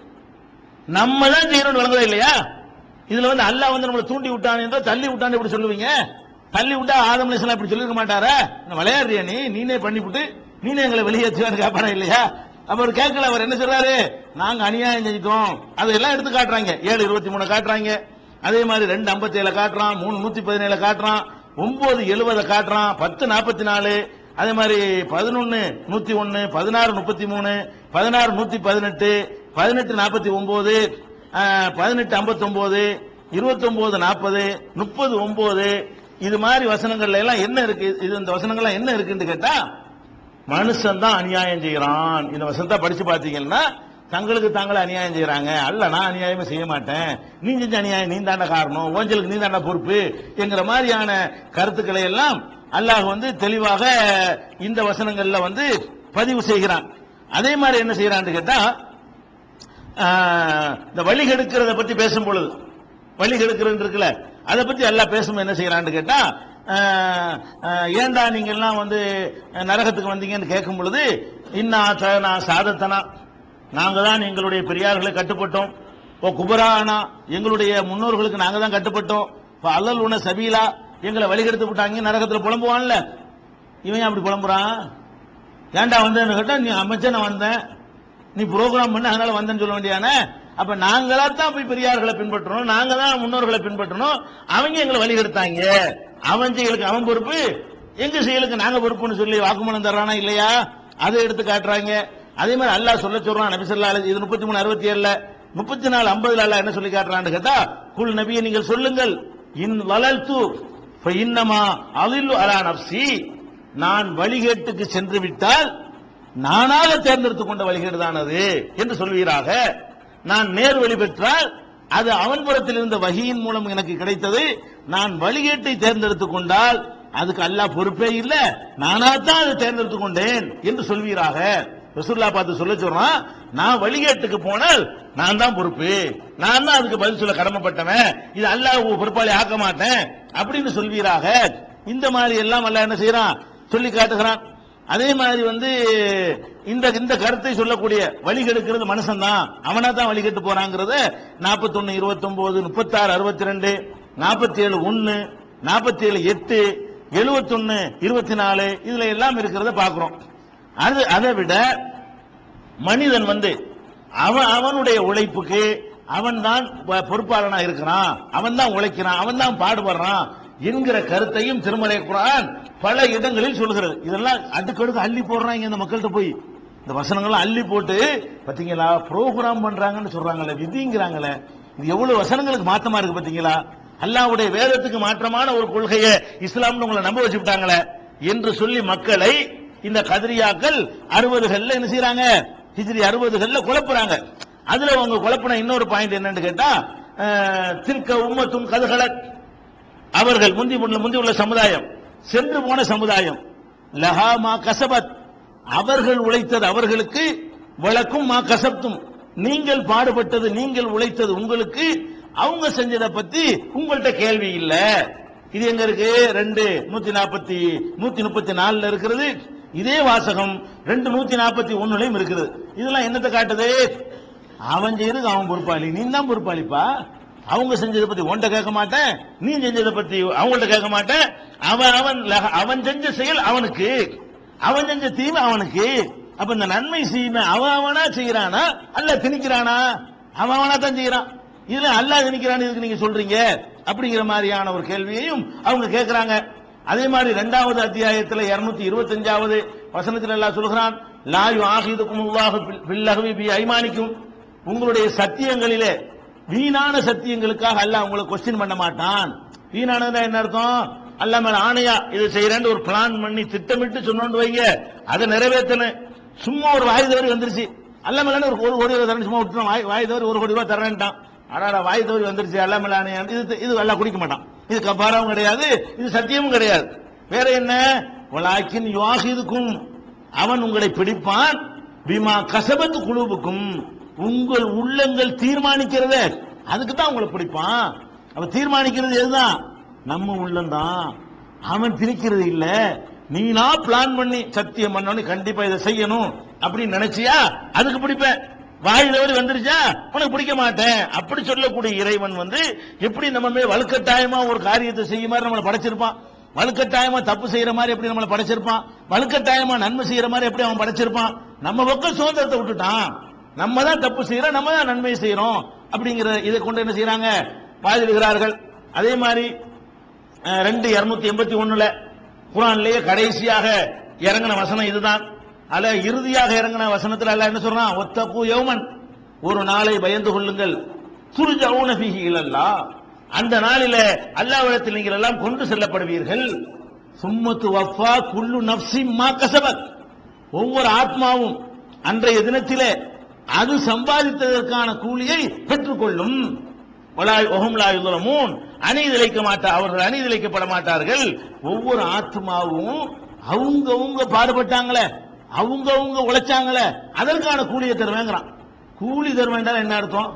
நம்ம தான் செய்யணும்னு வழங்குதா இல்லையா இதுல வந்து அல்லாஹ் வந்து நம்மளை தூண்டி விட்டான் என்றோ தள்ளி விட்டான்னு எப்படி சொல்லுவீங்க தள்ளி விட்டா ஆதம் அலைஹிஸ்ஸலாம் இப்படி சொல்லிருக்க மாட்டாரா என்ன விளையாடுறியா நீ நீனே பண்ணிவிட்டு நீனே எங்களை வெளியேற்றுவான்னு கேட்பாரா இல்லையா அப்ப அவர் கேட்கல அவர் என்ன சொல்றாரு நாங்க அநியாயம் செஞ்சிட்டோம் அதெல்லாம் எடுத்து காட்டுறாங்க ஏழு இருபத்தி மூணு காட்டுறாங்க அதே மாதிரி ரெண்டு ஐம்பத்தி ஏழு காட்டுறான் மூணு நூத்தி பதினேழு காட்டுறான் ஒன்பது எழுபதை காட்டுறான் பத்து நாற்பத்தி நாலு அதே மாதிரி பதினொன்னு நூத்தி ஒன்னு பதினாறு முப்பத்தி மூணு பதினாறு நூத்தி பதினெட்டு பதினெட்டு நாற்பத்தி ஒன்பது பதினெட்டு ஐம்பத்தி ஒன்பது இருபத்தி ஒன்பது நாற்பது முப்பது ஒன்பது இது மாதிரி வசனங்கள்ல எல்லாம் என்ன இருக்கு இது இந்த வசனங்கள்லாம் என்ன இருக்குன்னு கேட்டா மனுஷன் தான் அநியாயம் செய்யறான் இந்த வசனத்தை படிச்சு பாத்தீங்கன்னா தங்களுக்கு தாங்களே அநியாயம் செய்யறாங்க அல்ல நான் அநியாயமே செய்ய மாட்டேன் நீ செஞ்ச அநியாயம் நீ தாண்ட காரணம் ஓஞ்சலுக்கு நீ தாண்ட பொறுப்பு என்கிற மாதிரியான கருத்துக்களை எல்லாம் அல்லாஹ் வந்து தெளிவாக இந்த வசனங்கள்ல வந்து பதிவு செய்கிறான் அதே மாதிரி என்ன செய்யறான்னு கேட்டா ஆஹ், இந்த வழி கெடுக்கிறத பத்தி பேசும் பொழுது வழி கெடுக்கிறது இருக்குல்ல அதை பத்தி எல்லாம் பேசும் என்ன செய்யறான்னு கேட்டா ஆஹ், ஆஹ், ஏன்டா நீங்க எல்லாம் வந்து நரகத்துக்கு வந்தீங்கன்னு கேட்கும் பொழுது இன்னா தனா சாதத்தனா நாங்க தான் எங்களுடைய பெரியார்களை கட்டுப்பட்டோம் ஓ குபரானா எங்களுடைய முன்னோர்களுக்கு நாங்க தான் கட்டுப்பட்டோம் இப்ப அல்லல் உன சபீலா எங்களை வழிகெடுத்து விட்டாங்க நரகத்துல புலம்புவான்ல இவன் ஏன் அப்படி புலம்புறான் ஏன்டா வந்தேன்னு கேட்டா நீ அமைச்சர் நான் வந்தேன் நீ ப்ரோக்ராம் பண்ண அதனால வந்தேன்னு சொல்ல வேண்டியானே அப்ப நாங்களா தான் போய் பெரியார்களை பின்பற்றணும் நாங்க தான் முன்னோர்களை பின்பற்றணும் அவங்க எங்களை வழி எடுத்தாங்க அவன் செயலுக்கு அவன் பொறுப்பு எங்க செயலுக்கு நாங்க பொறுப்புன்னு சொல்லி வாக்குமூலம் தர்றானா இல்லையா அதை எடுத்து காட்டுறாங்க அதே மாதிரி அல்லாஹ் சொல்ல சொல்றான் நபி ஸல்லல்லாஹு அலைஹி இது முப்பத்தி மூணு அறுபத்தி ஏழுல முப்பத்தி நாலு ஐம்பதுல அல்லாஹ் என்ன சொல்லி காட்டுறான்னு கேட்டா குல் நபியை நீங்கள் சொல்லுங்கள் இன் வளர்த்து இன்னமா அலில்லு அலா நப்சி நான் வழிகேட்டுக்கு சென்று விட்டால் நானாக தேர்ந்தெடுத்துக் கொண்ட வழிகேடுதான் அது என்று சொல்வீராக நான் நேர் வழி பெற்றால் அது அவன் புறத்தில் இருந்த வகியின் மூலம் எனக்கு கிடைத்தது நான் வழிகேட்டை தேர்ந்தெடுத்துக் கொண்டால் அதுக்கு அல்லாஹ் பொறுப்பே இல்ல நானா தான் அதை தேர்ந்தெடுத்துக் கொண்டேன் என்று சொல்வீராக ரசூல்லா பார்த்து சொல்ல சொல்றான் நான் வழிகேட்டுக்கு போனால் நான் தான் பொறுப்பு நான் தான் அதுக்கு பதில் சொல்ல கடமைப்பட்டவன் இது அல்லாஹ் பொறுப்பாளி ஆக்க மாட்டேன் அப்படின்னு சொல்வீராக இந்த மாதிரி எல்லாம் அல்லாஹ் என்ன செய்யறான் சொல்லி காட்டுகிறான் அதே மாதிரி வந்து இந்த இந்த கருத்தை சொல்லக்கூடிய வழி கெடுக்கிறது மனுஷன் தான் அவனா தான் வழி கெட்டு போறாங்கிறத நாற்பத்தொன்னு இருபத்தொன்பது முப்பத்தாறு அறுபத்தி ரெண்டு நாற்பத்தி ஏழு ஒன்னு நாற்பத்தி ஏழு எட்டு எழுபத்தொன்னு இருபத்தி நாலு இதுல எல்லாம் இருக்கிறத பாக்குறோம் அது அதை விட மனிதன் வந்து அவன் அவனுடைய உழைப்புக்கு அவன் தான் ப- பொறுப்பாளனா இருக்கிறான் அவன் தான் உழைக்கிறான் அவன் தான் பாடுபடுறான் என்கிற கருத்தையும் திருமலை குரான் பல இடங்களில் சொல்கிறது இதெல்லாம் அடுக்கடுக்கு அள்ளி போடுறாங்க இந்த மக்கள்கிட்ட போய் இந்த வசனங்கள்லாம் அள்ளி போட்டு பாத்தீங்களா ப்ரோக்ராம் பண்றாங்கன்னு சொல்றாங்கல்ல விதிங்கிறாங்களே இது எவ்வளவு வசனங்களுக்கு மாத்தமா இருக்கு பாத்தீங்களா அல்லாஹ்வுடைய வேதத்துக்கு மாற்றமான ஒரு கொள்கையை இஸ்லாம்னு உங்களை நம்ப வச்சுட்டாங்களே என்று சொல்லி மக்களை இந்த கதிரியாக்கள் அறுபதுகள்ல என்ன செய்யறாங்க ஹிஜ்ரி அறுபதுகள்ல குழப்புறாங்க அதுல அவங்க குழப்பின இன்னொரு பாயிண்ட் என்னன்னு கேட்டா அஹ், திர்க்க உம்மத்தும் கதுகலக் அவர்கள் முந்தி உள்ள முந்தி உள்ள சமுதாயம் சென்று போன சமுதாயம் லஹா மா கசபத் அவர்கள் உழைத்தது அவர்களுக்கு வழக்கும் மா கசப்தும் நீங்கள் பாடுபட்டது நீங்கள் உழைத்தது உங்களுக்கு அவங்க செஞ்சதை பத்தி உங்கள்ட்ட கேள்வி இல்ல இது எங்க இருக்கு ரெண்டு நூத்தி நாற்பத்தி நூத்தி முப்பத்தி நாலுல இருக்கிறது இதே வாசகம் ரெண்டு நூத்தி நாற்பத்தி ஒண்ணுலயும் இருக்குது இதெல்லாம் என்னத்தை காட்டுது அவன் செய்யறதுக்கு அவன் பொறுப்பாளி நீ தான் பொறுப்பாளிப்பா அவங்க செஞ்சதை பத்தி உன்கிட்ட கேட்க மாட்டேன் நீ செஞ்சதை பத்தி அவங்கள்ட்ட கேட்க மாட்டேன் அவன் அவன் லக- அவன் செஞ்ச செயல் அவனுக்கு அவன் செஞ்ச தீமை அவனுக்கு அப்ப இந்த நன்மை செய்யணும் அவன் அவனா செய்யறானா அல்ல திணிக்கிறானா அவன் அவனா தான் செய்யறான் இதுல அல்லாஹ் திணிக்கிறான்னு இதுக்கு நீங்க சொல்றீங்க அப்படிங்கிற மாதிரியான ஒரு கேள்வியையும் அவங்க கேட்கறாங்க அதே மாதிரி இரண்டாவது அத்தியாயத்துல 225வது இருபத்தஞ்சாவது வசனத்தில் எல்லாம் சொல்கிறான் லாயு ஆகிதுக்கும் உல்லாஹு பில்லகவி பி ஐமானிக்கும் உங்களுடைய சத்தியங்களிலே வீணான சத்தியங்களுக்காக அல்லாஹ் உங்களை கொஸ்டின் பண்ண மாட்டான் வீணானதுன்னா என்ன அர்த்தம் அல்லாஹ் மேல ஆணையா இது செய்யறேன்னு ஒரு பிளான் பண்ணி திட்டமிட்டு சொன்னோண்டு வைங்க அதை நிறைவேற்றணும் சும்மா ஒரு வாய் தவறி வந்துருச்சு அல்ல மேலான ஒரு ஒரு கோடி ரூபாய் தரேன் சும்மா விட்டுரும் வாய் வாய் தவறி ஒரு கோடி ரூபாய் தரேன்ட்டான் ஆனா வாய் தவறி வந்துருச்சு அல்ல மேலான இது இது எல்லாம் குடிக்க மாட்டான் இது கபாராவும் கிடையாது இது சத்தியமும் கிடையாது வேற என்ன வலாக்கின் யுவாகிதுக்கும் அவன் உங்களை பிடிப்பான் பிமா கசபத்து குழுவுக்கும் உங்கள் உள்ளங்கள் தீர்மானிக்கிறதே அதுக்கு தான் உங்களை பிடிப்பான் அவன் தீர்மானிக்கிறது எதுதான் நம்ம உள்ளம்தான் அவன் திணிக்கிறது இல்ல நீனா பிளான் பண்ணி சத்தியம் பண்ணணும் கண்டிப்பா இதை செய்யணும் அப்படின்னு நினைச்சியா அதுக்கு பிடிப்பேன் வாய் தவறி வந்துருச்சா உனக்கு பிடிக்க மாட்டேன் அப்படி சொல்லக்கூடிய இறைவன் வந்து எப்படி நம்ம மேல வலுக்கட்டாயமா ஒரு காரியத்தை செய்யும் மாதிரி நம்மளை படைச்சிருப்பான் வலுக்கட்டாயமா தப்பு செய்யற மாதிரி எப்படி நம்மளை படைச்சிருப்பான் வலுக்கட்டாயமா நன்மை செய்யற மாதிரி எப்படி அவன் படைச்சிருப்பான் நம்ம பக்கம் சுதந்திரத்தை விட்டுட்டான் நம்ம தான் தப்பு செய்யறோம் நம்ம தான் நன்மை செய்யறோம் அப்படிங்கிற இதை கொண்டு என்ன செய்யறாங்க பாதிடுகிறார்கள் அதே மாதிரி அஹ், ரெண்டு இருநூத்தி எண்பத்தி ஒண்ணுல குரான்லயே கடைசியாக இறங்கின வசனம் இதுதான் அல்ல இறுதியாக இறங்கின வசனத்துல அல்ல என்ன சொல்றான் ஒத்தப்பு யௌமன் ஒரு நாளை பயந்து கொள்ளுங்கள் துருஜவுன பிஹி இலல்லா அந்த நாளில அல்லாவிடத்தில் நீங்கள் எல்லாம் கொண்டு செல்லப்படுவீர்கள் சும்மத்து வஃபா குல்லு நப்சி மா கசபத் ஒவ்வொரு ஆத்மாவும் அன்றைய தினத்திலே அது சம்பாதித்ததற்கான கூலியை பெற்றுக்கொள்ளும் வலாய் ஒஹும் லா யுظلمون அநீதிழைக்க மாட்டா அவர்கள் அநீதிழைக்கப்பட மாட்டார்கள் ஒவ்வொரு ஆத்மாவும் அவங்கவங்க பாடுபட்டாங்களே அவங்கவங்க உழைச்சாங்களே அதற்கான கூலியை தருவேங்கிறான் கூலி தருவேன்டா என்ன அர்த்தம்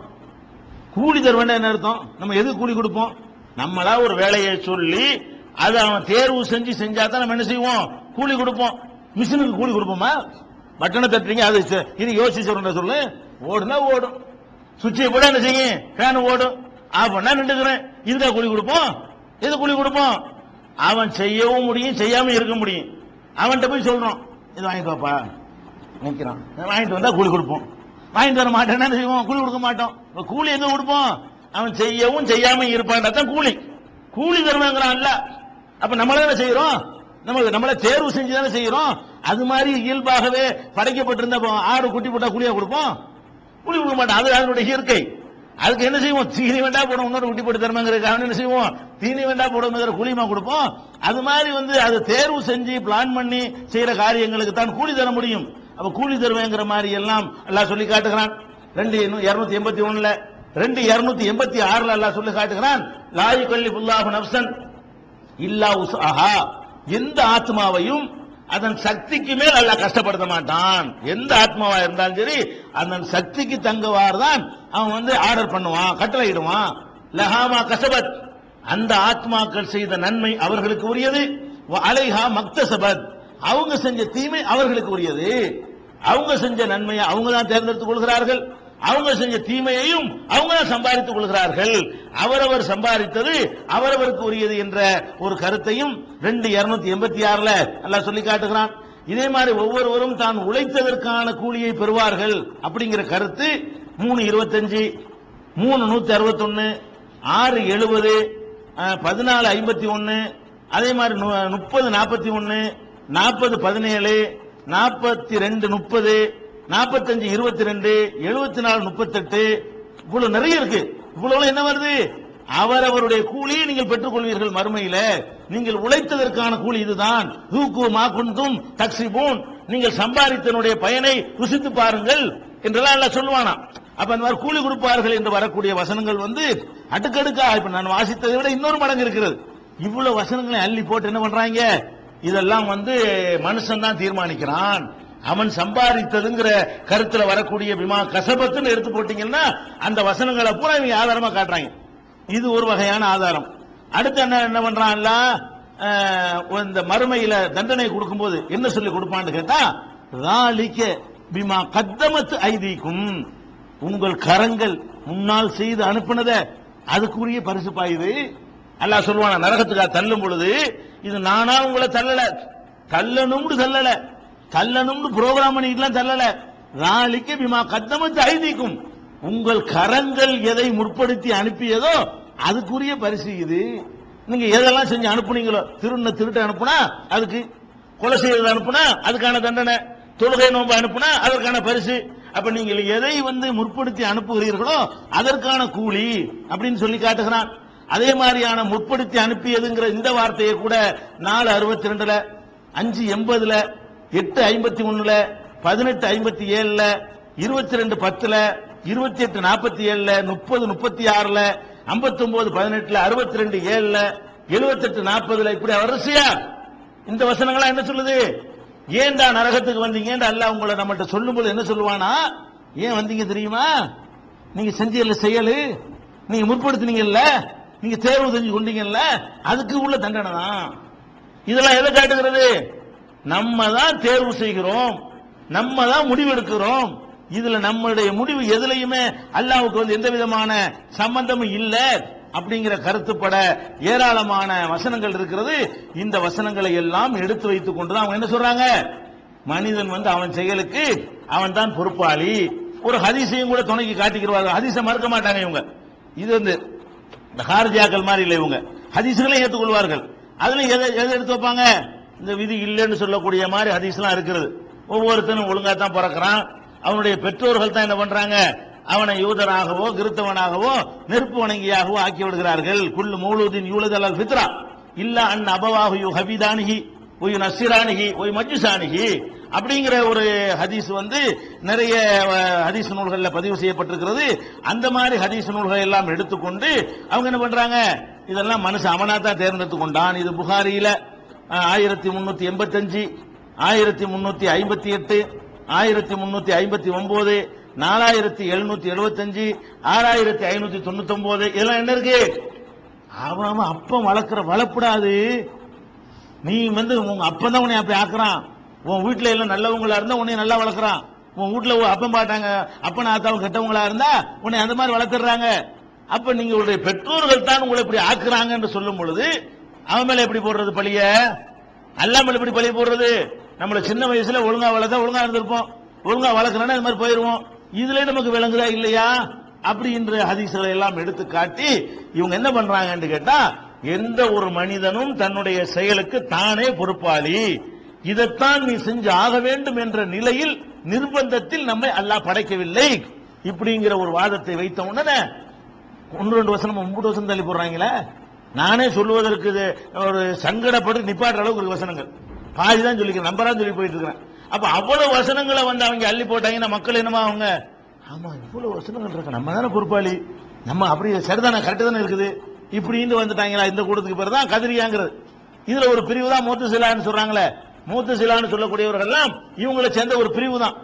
கூலி தருவேன்டா என்ன அர்த்தம் நம்ம எது கூலி கொடுப்போம் நம்மளா ஒரு வேலையை சொல்லி அதை அவன் தேர்வு செஞ்சு செஞ்சா தான் நம்ம என்ன செய்வோம் கூலி கொடுப்போம் மிஷினுக்கு கூலி கொடுப்போமா பட்டனை தட்டுறீங்க அது ச- இது யோசிச்சு சொல்ற சொல்லு ஓடுனா ஓடும் சுவிட்சை போட என்ன செய்யும் ஃபேன் ஓடும் ஆஃப் பண்ணா நின்றுக்கிறேன் இதுக்கா கூலி கொடுப்போம் எது கூலி கொடுப்போம் அவன் செய்யவும் முடியும் செய்யாம இருக்க முடியும் அவன்கிட்ட போய் சொல்றோம் இது வாங்கிட்டு வாப்பா நிக்கிறான் வாங்கிட்டு வந்தா கூலி கொடுப்போம் வாங்கிட்டு வர மாட்டேன்னா என்ன செய்வோம் கூலி கொடுக்க மாட்டோம் இப்ப கூலி எங்க கொடுப்போம் அவன் செய்யவும் செய்யாம இருப்பான் தான் கூலி கூலி தருவாங்கிறான் இல்ல அப்ப நம்மள என்ன செய்யறோம் நம்ம நம்மள தேர்வு செஞ்சு தானே செய்யறோம் அது மாதிரி இயல்பாகவே படைக்கப்பட்டிருந்த அப்ப ஆடு குட்டி போட்டா கூலியா கொடுப்போம் கூலி கொடுக்க மாட்டோம் அது அதனுடைய இயற்கை அதுக்கு என்ன செய்வோம் தீனி வேண்டா போடும் இன்னொரு குட்டி போட்டு தரமாங்கிறதுக்காக என்ன செய்வோம் தீனி வேண்டா போடுங்கிற கூலியமா கொடுப்போம் அது மாதிரி வந்து அது தேர்வு செஞ்சு பிளான் பண்ணி செய்யற காரியங்களுக்கு தான் கூலி தர முடியும் அப்ப கூலி தருவேங்கிற மாதிரி எல்லாம் எல்லாம் சொல்லி காட்டுகிறான் ரெண்டு இருநூத்தி எண்பத்தி ஒண்ணுல ரெண்டு இருநூத்தி எண்பத்தி ஆறுல எல்லாம் சொல்லி காட்டுகிறான் லாயு கல்லி புல்லாஹு நப்சன் இல்லா உஸ்ஆஹா எந்த ஆத்மாவையும் அதன் சக்திக்கு மேல் அல்லாஹ் கஷ்டப்படுத்த மாட்டான் எந்த ஆத்மாவா இருந்தாலும் சரி அதன் சக்திக்கு தங்குவார் தான் அவன் வந்து ஆர்டர் பண்ணுவான் கட்டளையிடுவான் லஹாமா கசபத் அந்த ஆத்மாக்கள் செய்த நன்மை அவர்களுக்கு உரியது வ அலைஹா மக்தசபத் அவங்க செஞ்ச தீமை அவர்களுக்கு உரியது அவங்க செஞ்ச நன்மையை அவங்க தான் தேர்ந்தெடுத்துக் கொள்கிறார்கள் அவங்க செஞ்ச தீமையையும் அவங்க தான் சம்பாதித்துக் கொள்கிறார்கள் அவரவர் சம்பாதித்தது அவரவருக்கு உரியது என்ற ஒரு கருத்தையும் ரெண்டு இருநூத்தி எண்பத்தி ஆறுல அல்லாஹ் சொல்லி காட்டுகிறான் இதே மாதிரி ஒவ்வொருவரும் தான் உழைத்ததற்கான கூலியை பெறுவார்கள் அப்படிங்கிற கருத்து மூணு இருபத்தஞ்சு மூணு நூத்தி அறுபத்தொன்னு ஆறு எழுபது பதினாலு ஐம்பத்தி ஒன்னு அதே மாதிரி நு- முப்பது நாற்பத்தி ஒன்னு நாற்பது பதினேழு நாற்பத்தி ரெண்டு முப்பது நாற்பத்தஞ்சு இருபத்தி ரெண்டு எழுபத்தி நாலு முப்பத்தெட்டு இவ்வளவு நிறைய இருக்கு இவ்வளவு என்ன வருது அவரவருடைய கூலியை நீங்கள் பெற்றுக்கொள்வீர்கள் மறுமையில நீங்கள் உழைத்ததற்கான கூலி இதுதான் தூக்கு மாக்குந்தும் தக்சிபூன் நீங்கள் சம்பாதித்தனுடைய பயனை ருசித்து பாருங்கள் என்றெல்லாம் எல்லாம் சொல்லுவானா அப்ப அந்த மாதிரி கூலி கொடுப்பார்கள் என்று வரக்கூடிய வசனங்கள் வந்து அடுக்கடுக்கா இப்ப நான் வாசித்ததை விட இன்னொரு மடங்கு இருக்கிறது இவ்வளவு வசனங்களை அள்ளி போட்டு என்ன பண்றாங்க இதெல்லாம் வந்து மனுஷன் தான் தீர்மானிக்கிறான் அவன் சம்பாதித்ததுங்கிற கருத்துல வரக்கூடிய விமா கசபத்துன்னு எடுத்து போட்டீங்கன்னா அந்த வசனங்களை பூரா இவங்க ஆதாரமா காட்டுறாங்க இது ஒரு வகையான ஆதாரம் அடுத்து என்ன என்ன பண்றான்ல அஹ், இந்த மறுமையில தண்டனை கொடுக்கும்போது என்ன சொல்லி கொடுப்பான்னு கேட்டா ராலிக்க பிமா கத்தமத்து ஐதீக்கும் உங்கள் கரங்கள் முன்னால் செய்து அனுப்பினத அதுக்குரிய பரிசு பாயுது அல்லாஹ் சொல்லுவானா நரகத்துக்கா தள்ளும் பொழுது இது நானா உங்களை தள்ளல தள்ளணும்னு தள்ளல தள்ளணும்னு ப்ரோக்ராம் பண்ணிட்டுலாம் தள்ளல ராலிக்கு பிமா கத்தமத்து ஐதீக்கும் உங்கள் கரங்கள் எதை முற்படுத்தி அனுப்பியதோ அதுக்குரிய பரிசு இது நீங்க எதெல்லாம் செஞ்சு அனுப்புனீங்களோ திருண்ண திருட்டு அனுப்புனா அதுக்கு கொலை செய்யறது அனுப்புனா அதுக்கான தண்டனை தொழுகை நோன்பு அனுப்புனா அதற்கான பரிசு அப்ப நீங்கள் எதை வந்து முற்படுத்தி அனுப்புகிறீர்களோ அதற்கான கூலி அப்படின்னு சொல்லி காட்டுகிறான் அதே மாதிரியான முற்படுத்தி அனுப்பியதுங்கிற இந்த வார்த்தையை கூட நாலு அறுபத்தி ரெண்டுல அஞ்சு எண்பதுல எட்டு ஐம்பத்தி ஒண்ணுல பதினெட்டு ஐம்பத்தி ஏழுல இருபத்தி ரெண்டு பத்துல இருபத்தி எட்டு நாற்பத்தி ஏழுல முப்பது முப்பத்தி ஆறுல ஐம்பத்தி ஒன்பது பதினெட்டுல அறுபத்தி ரெண்டு ஏழுல எழுபத்தெட்டு நாற்பதுல இப்படி வரிசையா இந்த வசனங்களா என்ன சொல்லுது ஏன்டா நரகத்துக்கு வந்தீங்கன்னு அல்லாஹ் உங்களை நம்மகிட்ட சொல்லும்போது என்ன சொல்லுவானா ஏன் வந்தீங்க தெரியுமா நீங்க செஞ்சல செயலு நீங்க முற்படுத்தினீங்கல்ல நீங்க தேர்வு செஞ்சு கொண்டீங்கல்ல அதுக்கு உள்ள தண்டனை தான் இதெல்லாம் எதை காட்டுகிறது நம்ம தான் தேர்வு செய்கிறோம் நம்ம தான் முடிவெடுக்கிறோம் இதுல நம்மளுடைய முடிவு எதுலையுமே அல்லாவுக்கு வந்து எந்த விதமான சம்பந்தமும் இல்ல அப்படிங்கிற கருத்துப்பட ஏராளமான வசனங்கள் இருக்கிறது இந்த வசனங்களை எல்லாம் எடுத்து வைத்துக் கொண்டுதான் அவங்க என்ன சொல்றாங்க மனிதன் வந்து அவன் செயலுக்கு அவன் தான் பொறுப்பாளி ஒரு ஹதீஸையும் கூட துணைக்கு காட்டிக்கிறார்கள் ஹதீஸை மறுக்க மாட்டாங்க இவங்க இது வந்து இந்த ஹார்ஜியாக்கள் மாதிரி இல்லை இவங்க ஹதீஸ்களை ஏற்றுக்கொள்வார்கள் அதுல எதை எதை எடுத்து வைப்பாங்க இந்த விதி இல்லைன்னு சொல்லக்கூடிய மாதிரி ஹதீஸ்லாம் இருக்கிறது ஒவ்வொருத்தனும் ஒழுங்கா தான் பிறக்கிறான் அவனுடைய பெற்றோர்கள் தான் என்ன பண்றாங்க அவனை யூதனாகவோ கிறித்தவனாகவோ நெருப்பு வணங்கியாகவோ ஆக்கி விடுகிறார்கள் குல்லு மௌலூதின் யூலதல் ஃபித்ரா இல்ல அன் அபவாஹு யு ஹபிதானிஹி ஒய் நசிரானிகி ஒய் மஜ்ஜுசானிகி அப்படிங்கிற ஒரு ஹதீஸ் வந்து நிறைய அஹ், ஹதீஸ் நூல்கள்ல பதிவு செய்யப்பட்டிருக்கிறது அந்த மாதிரி ஹதீஸ் நூல்களை எல்லாம் எடுத்துக்கொண்டு அவங்க என்ன பண்றாங்க இதெல்லாம் மனுஷன் அவனா தான் தேர்ந்தெடுத்து கொண்டான் இது புகாரியில ஆயிரத்தி முன்னூத்தி எண்பத்தஞ்சு ஆயிரத்தி முன்னூத்தி ஐம்பத்தி எட்டு ஆயிரத்தி முன்னூத்தி ஐம்பத்தி ஒன்பது நாலாயிரத்தி எழுநூத்தி எழுபத்தஞ்சு ஆறாயிரத்தி ஐநூத்தி தொண்ணூத்தி ஒன்பது இதெல்லாம் என்ன இருக்கு அவன் அவன் அப்பன் வளர்க்கிற வளர்ப்படாது நீ வந்து உங்க அப்பன் தான் உன்னை அப்படி ஆக்குறான் உன் வீட்டுல எல்லாம் நல்லவங்களா இருந்தா உன்னை நல்லா வளர்க்குறான் உன் வீட்டுல உன் அப்பன் பாட்டாங்க அப்பன் ஆத்தாவும் கெட்டவங்களா இருந்தா உன்னை அந்த மாதிரி வளர்த்துறாங்க அப்ப நீங்க உங்களுடைய பெற்றோர்கள் தான் உங்களை இப்படி ஆக்குறாங்கன்னு சொல்லும் பொழுது அவன் மேல எப்படி போடுறது பழிய அல்லாமல் எப்படி பழிய போடுறது நம்மள சின்ன வயசுல ஒழுங்கா வளர்த்தா ஒழுங்கா இருந்திருப்போம் ஒழுங்கா வளர்க்கறனா இந்த மாதிரி போயிருவோம் இதுல நமக்கு விளங்குதா இல்லையா அப்படின்ற ஹதீஸ்களை எல்லாம் எடுத்து காட்டி இவங்க என்ன பண்றாங்கன்னு கேட்டா எந்த ஒரு மனிதனும் தன்னுடைய செயலுக்கு தானே பொறுப்பாளி இதைத்தான் நீ செஞ்சு ஆக வேண்டும் என்ற நிலையில் நிர்பந்தத்தில் நம்மை அல்லாஹ் படைக்கவில்லை இப்படிங்கிற ஒரு வாதத்தை வைத்த உடனே ஒன்று ரெண்டு வருஷம் மூணு வருஷம் தள்ளி போடுறாங்களே நானே சொல்லுவதற்கு இது ஒரு சங்கடப்பட்டு நிப்பாட்டுற அளவுக்கு ஒரு வசனங்கள் பாதி தான் சொல்லிக்கிறேன் நம்பரா சொல்லி போயிட்டு இருக்கிறேன் அப்ப அவ்வளவு வசனங்களை வந்து அவங்க அள்ளி போட்டாங்கன்னா மக்கள் என்னமா அவங்க ஆமா இவ்வளவு வசனங்கள் இருக்கு நம்ம தானே பொறுப்பாளி நம்ம அப்படி சரிதானே கரெக்டு தானே இருக்குது இப்படின்னு வந்துட்டாங்களா இந்த கூட்டத்துக்கு பேர் தான் கதிரியாங்கிறது இதுல ஒரு பிரிவு தான் மூத்து சிலான்னு சொல்றாங்களே மூத்து சிலான்னு சொல்லக்கூடியவர்கள் எல்லாம் இவங்களை சேர்ந்த ஒரு பிரிவு தான்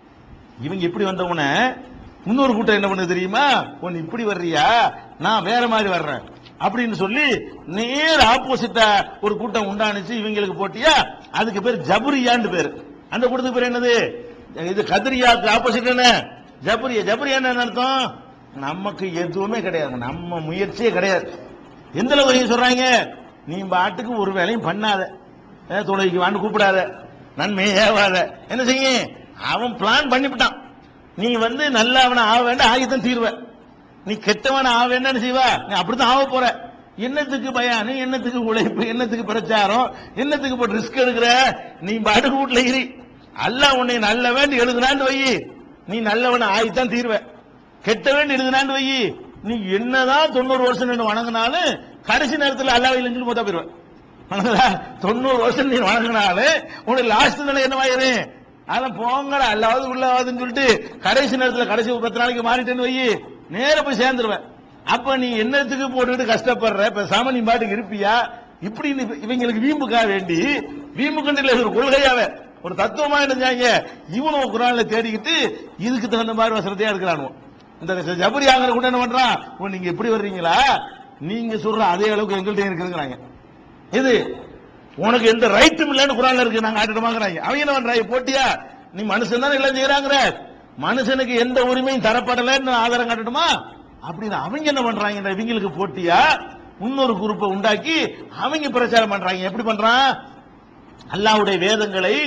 இவங்க இப்படி வந்தவன இன்னொரு கூட்டம் என்ன பண்ணுது தெரியுமா உன் இப்படி வர்றியா நான் வேற மாதிரி வர்றேன் அப்படின்னு சொல்லி நேர் ஆப்போசிட்டா ஒரு கூட்டம் உண்டானுச்சு இவங்களுக்கு போட்டியா அதுக்கு பேர் ஜபுரியான்னு பேரு அந்த கூட்டத்துக்கு பேர் என்னது இது கதிரியாக்கு ஆப்போசிட் என்ன ஜபுரியா ஜபுரியா என்ன அர்த்தம் நமக்கு எதுவுமே கிடையாது நம்ம முயற்சியே கிடையாது எந்த அளவுக்கு நீங்க சொல்றாங்க நீ பாட்டுக்கு ஒரு வேலையும் பண்ணாத ஏ, துணைக்கு வான்னு கூப்பிடாத நன்மை ஏவாத என்ன செய்ய அவன் பிளான் பண்ணிவிட்டான் நீ வந்து நல்லவன ஆக வேண்டாம் ஆகித்தான் தீர்வ நீ கெட்டவன ஆக வேண்டாம்னு செய்வா நீ அப்படித்தான் ஆக போற என்னத்துக்கு பயானு என்னத்துக்கு உழைப்பு என்னத்துக்கு பிரச்சாரம் என்னத்துக்கு போட்டு ரிஸ்க் எடுக்கிற நீ பாட்டுக்கு வீட்டுல இரு அல்லாஹ் உன்னை நல்லவன் எழுதுனான்னு வை நீ நல்லவன ஆகித்தான் தீர்வ கெட்டவன் எழுதுனான்னு வை நீ என்னதான் தொண்ணூறு வருஷம் நின்று வணங்கினாலும் கடைசி நேரத்தில் அல்லாஹ் இல்லைன்னு மொத்தம் போயிருவேன் வணங்குதா? தொண்ணூறு வருஷம் நீ வணங்கினாலும் உனக்கு லாஸ்ட் நிலை என்னவாயிரு அதான் போங்கடா அல்லாவது உள்ளாவதுன்னு சொல்லிட்டு கடைசி நேரத்தில் கடைசி ஒரு பத்து நாளைக்கு மாறிட்டேன்னு வை நேர போய் சேர்ந்துருவேன் அப்ப நீ என்னத்துக்கு போட்டுக்கிட்டு கஷ்டப்படுற பேசாம நீ பாட்டுக்கு இருப்பியா இப்படி நீ- இவங்களுக்கு வீம்புக்காக வேண்டி வீம்பு கண்டில ஒரு கொள்கையாவே ஒரு தத்துவமா இருந்தாங்க இவனும் குரான்ல தேடிக்கிட்டு இதுக்கு தகுந்த மாதிரி வசனத்தையா இருக்கிறானுவோ இந்த ஜபரி ஆங்கிற கூட என்ன பண்றான் ஓ, நீங்க எப்படி வர்றீங்களா நீங்க சொல்ற அதே அளவுக்கு எங்கள்கிட்ட இருக்குங்கிறாங்க இது உனக்கு எந்த ரைட்டும் இல்லைன்னு குரான்ல இருக்கு நாங்க ஆட்டிடமாங்கிறாங்க அவங்க என்ன பண்றாங்க போட்டியா நீ மனுஷன் தானே எல்லாம் செய்யறாங்கிற மனுஷனுக்கு எந்த உரிமையும் தரப்படலைன்னு ஆதாரம் காட்டணுமா அப்படின்னு அவங்க என்ன பண்றாங்க இவங்களுக்கு போட்டியா இன்னொரு குரூப்பை உண்டாக்கி அவங்க பிரச்சாரம் பண்றாங்க எப்படி பண்றான் அல்லாஹ்வுடைய வேதங்களை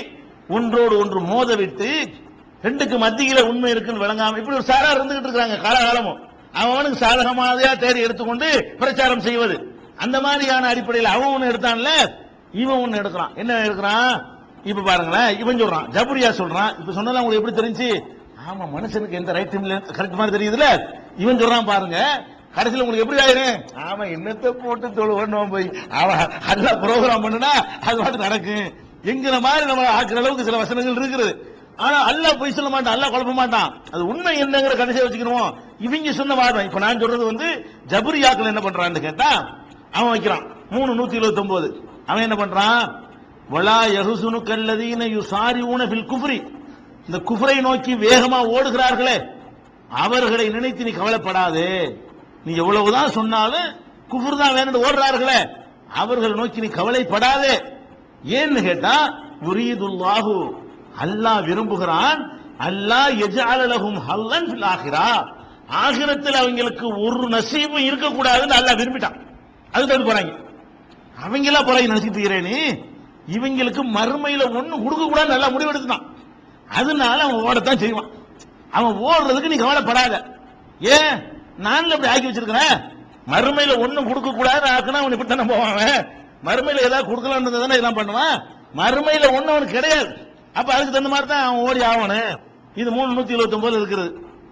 ஒன்றோடு ஒன்று மோத விட்டு ரெண்டுக்கு மத்தியில உண்மை இருக்குன்னு விளங்காம இப்படி ஒரு சாரா இருந்துகிட்டு இருக்காங்க காலகாலமும் அவனுக்கு சாதகமானதையா தேடி எடுத்துக்கொண்டு பிரச்சாரம் செய்வது அந்த மாதிரியான அடிப்படையில் அவன் ஒண்ணு எடுத்தான்ல இவன் ஒண்ணு எடுக்கிறான் என்ன எடுக்கிறான் இப்ப பாருங்களேன் இவன் சொல்றான் ஜபுரியா சொல்றான் இப்ப சொன்னதெல்லாம் உங்களுக்கு எப்படி தெரிஞ்சு ஆமா மனுஷனுக்கு எந்த ரைட் கரெக்ட் மாதிரி தெரியுதுல இவன் சொல்றான் பாருங்க கடைசியில் உங்களுக்கு எப்படி ஆயிரும் ஆமா என்னத்தை போட்டு தொழுவணும் போய் அவன் அல்ல ப்ரோக்ராம் பண்ணுனா அது பாட்டு நடக்கும் என்கிற மாதிரி நம்ம ஆக்குற அளவுக்கு சில வசனங்கள் இருக்குது ஆனா அல்லாஹ் போய் சொல்ல மாட்டான் அல்லாஹ் குழப்ப மாட்டான் அது உண்மை என்னங்கிற கடைசியை வச்சுக்கணும் இவங்க சொன்ன வாதம் இப்ப நான் சொல்றது வந்து ஜபுரியாக்கள் என்ன பண்றான்னு கேட்டா அவன் வைக்கிறான் மூணு நூத்தி இருபத்தி ஒன்பது அவன் என்ன பண்றான் வலா யகுசுனு கல்லதீன யுசாரி ஃபில் குஃப்ரி இந்த குஃப்ரை நோக்கி வேகமா ஓடுகிறார்களே அவர்களை நினைத்து நீ கவலைப்படாதே நீ எவ்வளவுதான் சொன்னாலும் குஃபர் தான் வேணும்னு ஓடுறார்களே அவர்கள் நோக்கி நீ கவலைப்படாதே ஏன்னு கேட்டா யுரீதுல்லாஹு அல்லாஹ் விரும்புகிறான் அல்லாஹ் எஜாலலகும் ஹல்லன் ஃபில் ஆகிரா ஆகிரத்தில் அவங்களுக்கு ஒரு நசீபும் இருக்கக்கூடாதுன்னு அல்லாஹ் விரும்பிட்டான் அதுக்கு போறாங்க அவங்களா போறாங்க நினைச்சிட்டு இருக்கிறேன் நீ இவங்களுக்கு மறுமையில ஒண்ணு கொடுக்க கூடாது நல்லா முடிவெடுத்தான் அதனால அவன் ஓடத்தான் செய்வான் அவன் ஓடுறதுக்கு நீ கவலைப்படாத ஏன் நான்ல அப்படி ஆக்கி வச்சிருக்கிறேன் மறுமையில ஒண்ணும் கொடுக்க கூடாது ஆக்குனா அவன் இப்படி தானே போவான் அவன். மறுமையில ஏதாவது கொடுக்கலாம்னு தானே இதெல்லாம் பண்ணுவான் மறுமையில ஒண்ணு அவனுக்கு கிடையாது அப்ப அதுக்கு தகுந்த மாதிரி தான் அவன் ஓடி ஆகணும் இது மூணு நூத்தி இருபத்தி ஒன்பது இருக்கிறது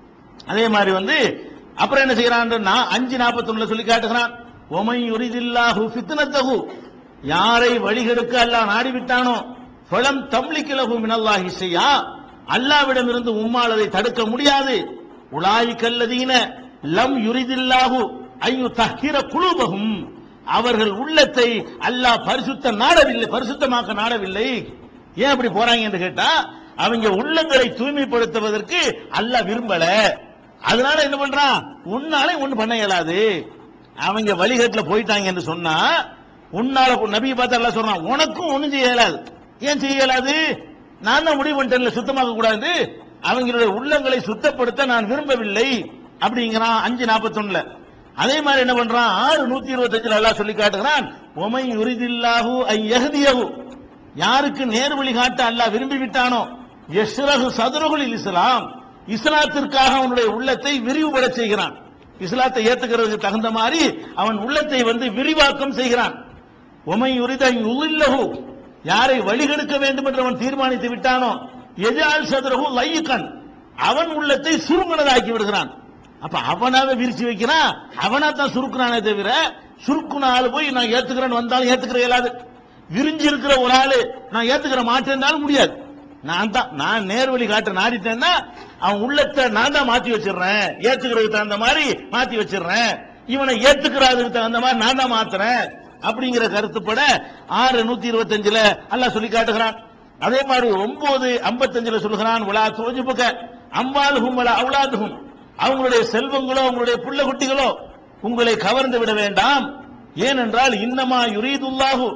அதே மாதிரி வந்து அப்புறம் என்ன செய்யறான் அஞ்சு நாற்பத்தி சொல்லி காட்டுகிறான் ஒமை யுரிதில்லாஹு ஃபித்னத்தஹு யாரை வழிகெடுக்க அல்லாஹ் நாடி விட்டானோ ஃபலம் தம்லிக்கலஹு மினல்லாஹி செய்யா அல்லாவிடம் இருந்து உம்மால் அதை தடுக்க முடியாது உலாய் கல்லதீன லம் யுரிதில்லாஹு ஐயு தஹிர குலூபகும் அவர்கள் உள்ளத்தை அல்லாஹ் பரிசுத்த நாடவில்லை பரிசுத்தமாக்க நாடவில்லை ஏன் அப்படி போறாங்க என்று கேட்டா அவங்க உள்ளங்களை தூய்மைப்படுத்துவதற்கு அல்லாஹ் விரும்பல அதனால என்ன பண்றான் உன்னாலே ஒண்ணு பண்ண இயலாது அவங்க வழிகட்டுல போயிட்டாங்க என்று சொன்னா உன்னால நபியை பார்த்து அல்லாஹ் சொல்றான் உனக்கும் ஒண்ணும் செய்ய இயலாது ஏன் செய்ய இயலாது நான் தான் முடிவு பண்ணிட்டேன்ல சுத்தமாக்க கூடாது அவங்களுடைய உள்ளங்களை சுத்தப்படுத்த நான் விரும்பவில்லை அப்படிங்கிறான் அஞ்சு நாற்பத்தொன்னுல அதே மாதிரி என்ன பண்றான் ஆறு நூத்தி இருபத்தஞ்சுல அல்லாஹ் சொல்லி காட்டுகிறான் ஒமை உரிதில்லாஹு ஐ யஹ்தியஹு யாருக்கு நேர் வழி காட்ட அல்லாஹ் விரும்பி விட்டானோ யஸ்ரஹு சதுரகுல் இஸ்லாம் இஸ்லாத்திற்காக அவனுடைய உள்ளத்தை விரிவுபட செய்கிறான் இஸ்லாத்தை ஏத்துக்கிறதுக்கு தகுந்த மாதிரி அவன் உள்ளத்தை வந்து விரிவாக்கம் செய்கிறான் ஒமை உரித உல்லஹு யாரை வழிகெடுக்க வேண்டும் என்று அவன் தீர்மானித்து விட்டானோ எஜால் சதுரகு லையுக்கன் அவன் உள்ளத்தை சுருங்கினதாக்கி விடுகிறான் அப்ப அவனாவே விரிச்சு வைக்கிறான் அவனா தான் சுருக்குறானே தவிர சுருக்குன ஆளு போய் நான் ஏத்துக்கிறேன்னு வந்தாலும் ஏத்துக்கிற இயலாது விரிஞ்சு இருக்கிற ஒரு ஆளு நான் ஏத்துக்கிற மாட்டேன்னாலும் முடியாது நான் தான் நான் நேர்வழி காட்ட நாடிட்டேன்னா அவன் உள்ளத்தை நான் தான் மாத்தி வச்சிடுறேன் ஏத்துக்கிறதுக்கு தகுந்த மாதிரி மாத்தி வச்சிடுறேன் இவனை ஏத்துக்கிறதுக்கு தகுந்த மாதிரி நான் தான் மாத்துறேன் அப்படிங்கிற கருத்துப்பட ஆறு நூத்தி இருபத்தஞ்சுல அல்லாஹ் சொல்லி காட்டுகிறான் அதே மாதிரி ஒன்பது ஐம்பத்தஞ்சுல சொல்லுகிறான் உலா தோஜுபுக்க அம்பாலுகும் வலா அவுலாதுகும் அவங்களுடைய செல்வங்களோ அவங்களுடைய புள்ள குட்டிகளோ உங்களை கவர்ந்து விட வேண்டாம் ஏனென்றால் இன்னமா யுரீதுல்லாஹு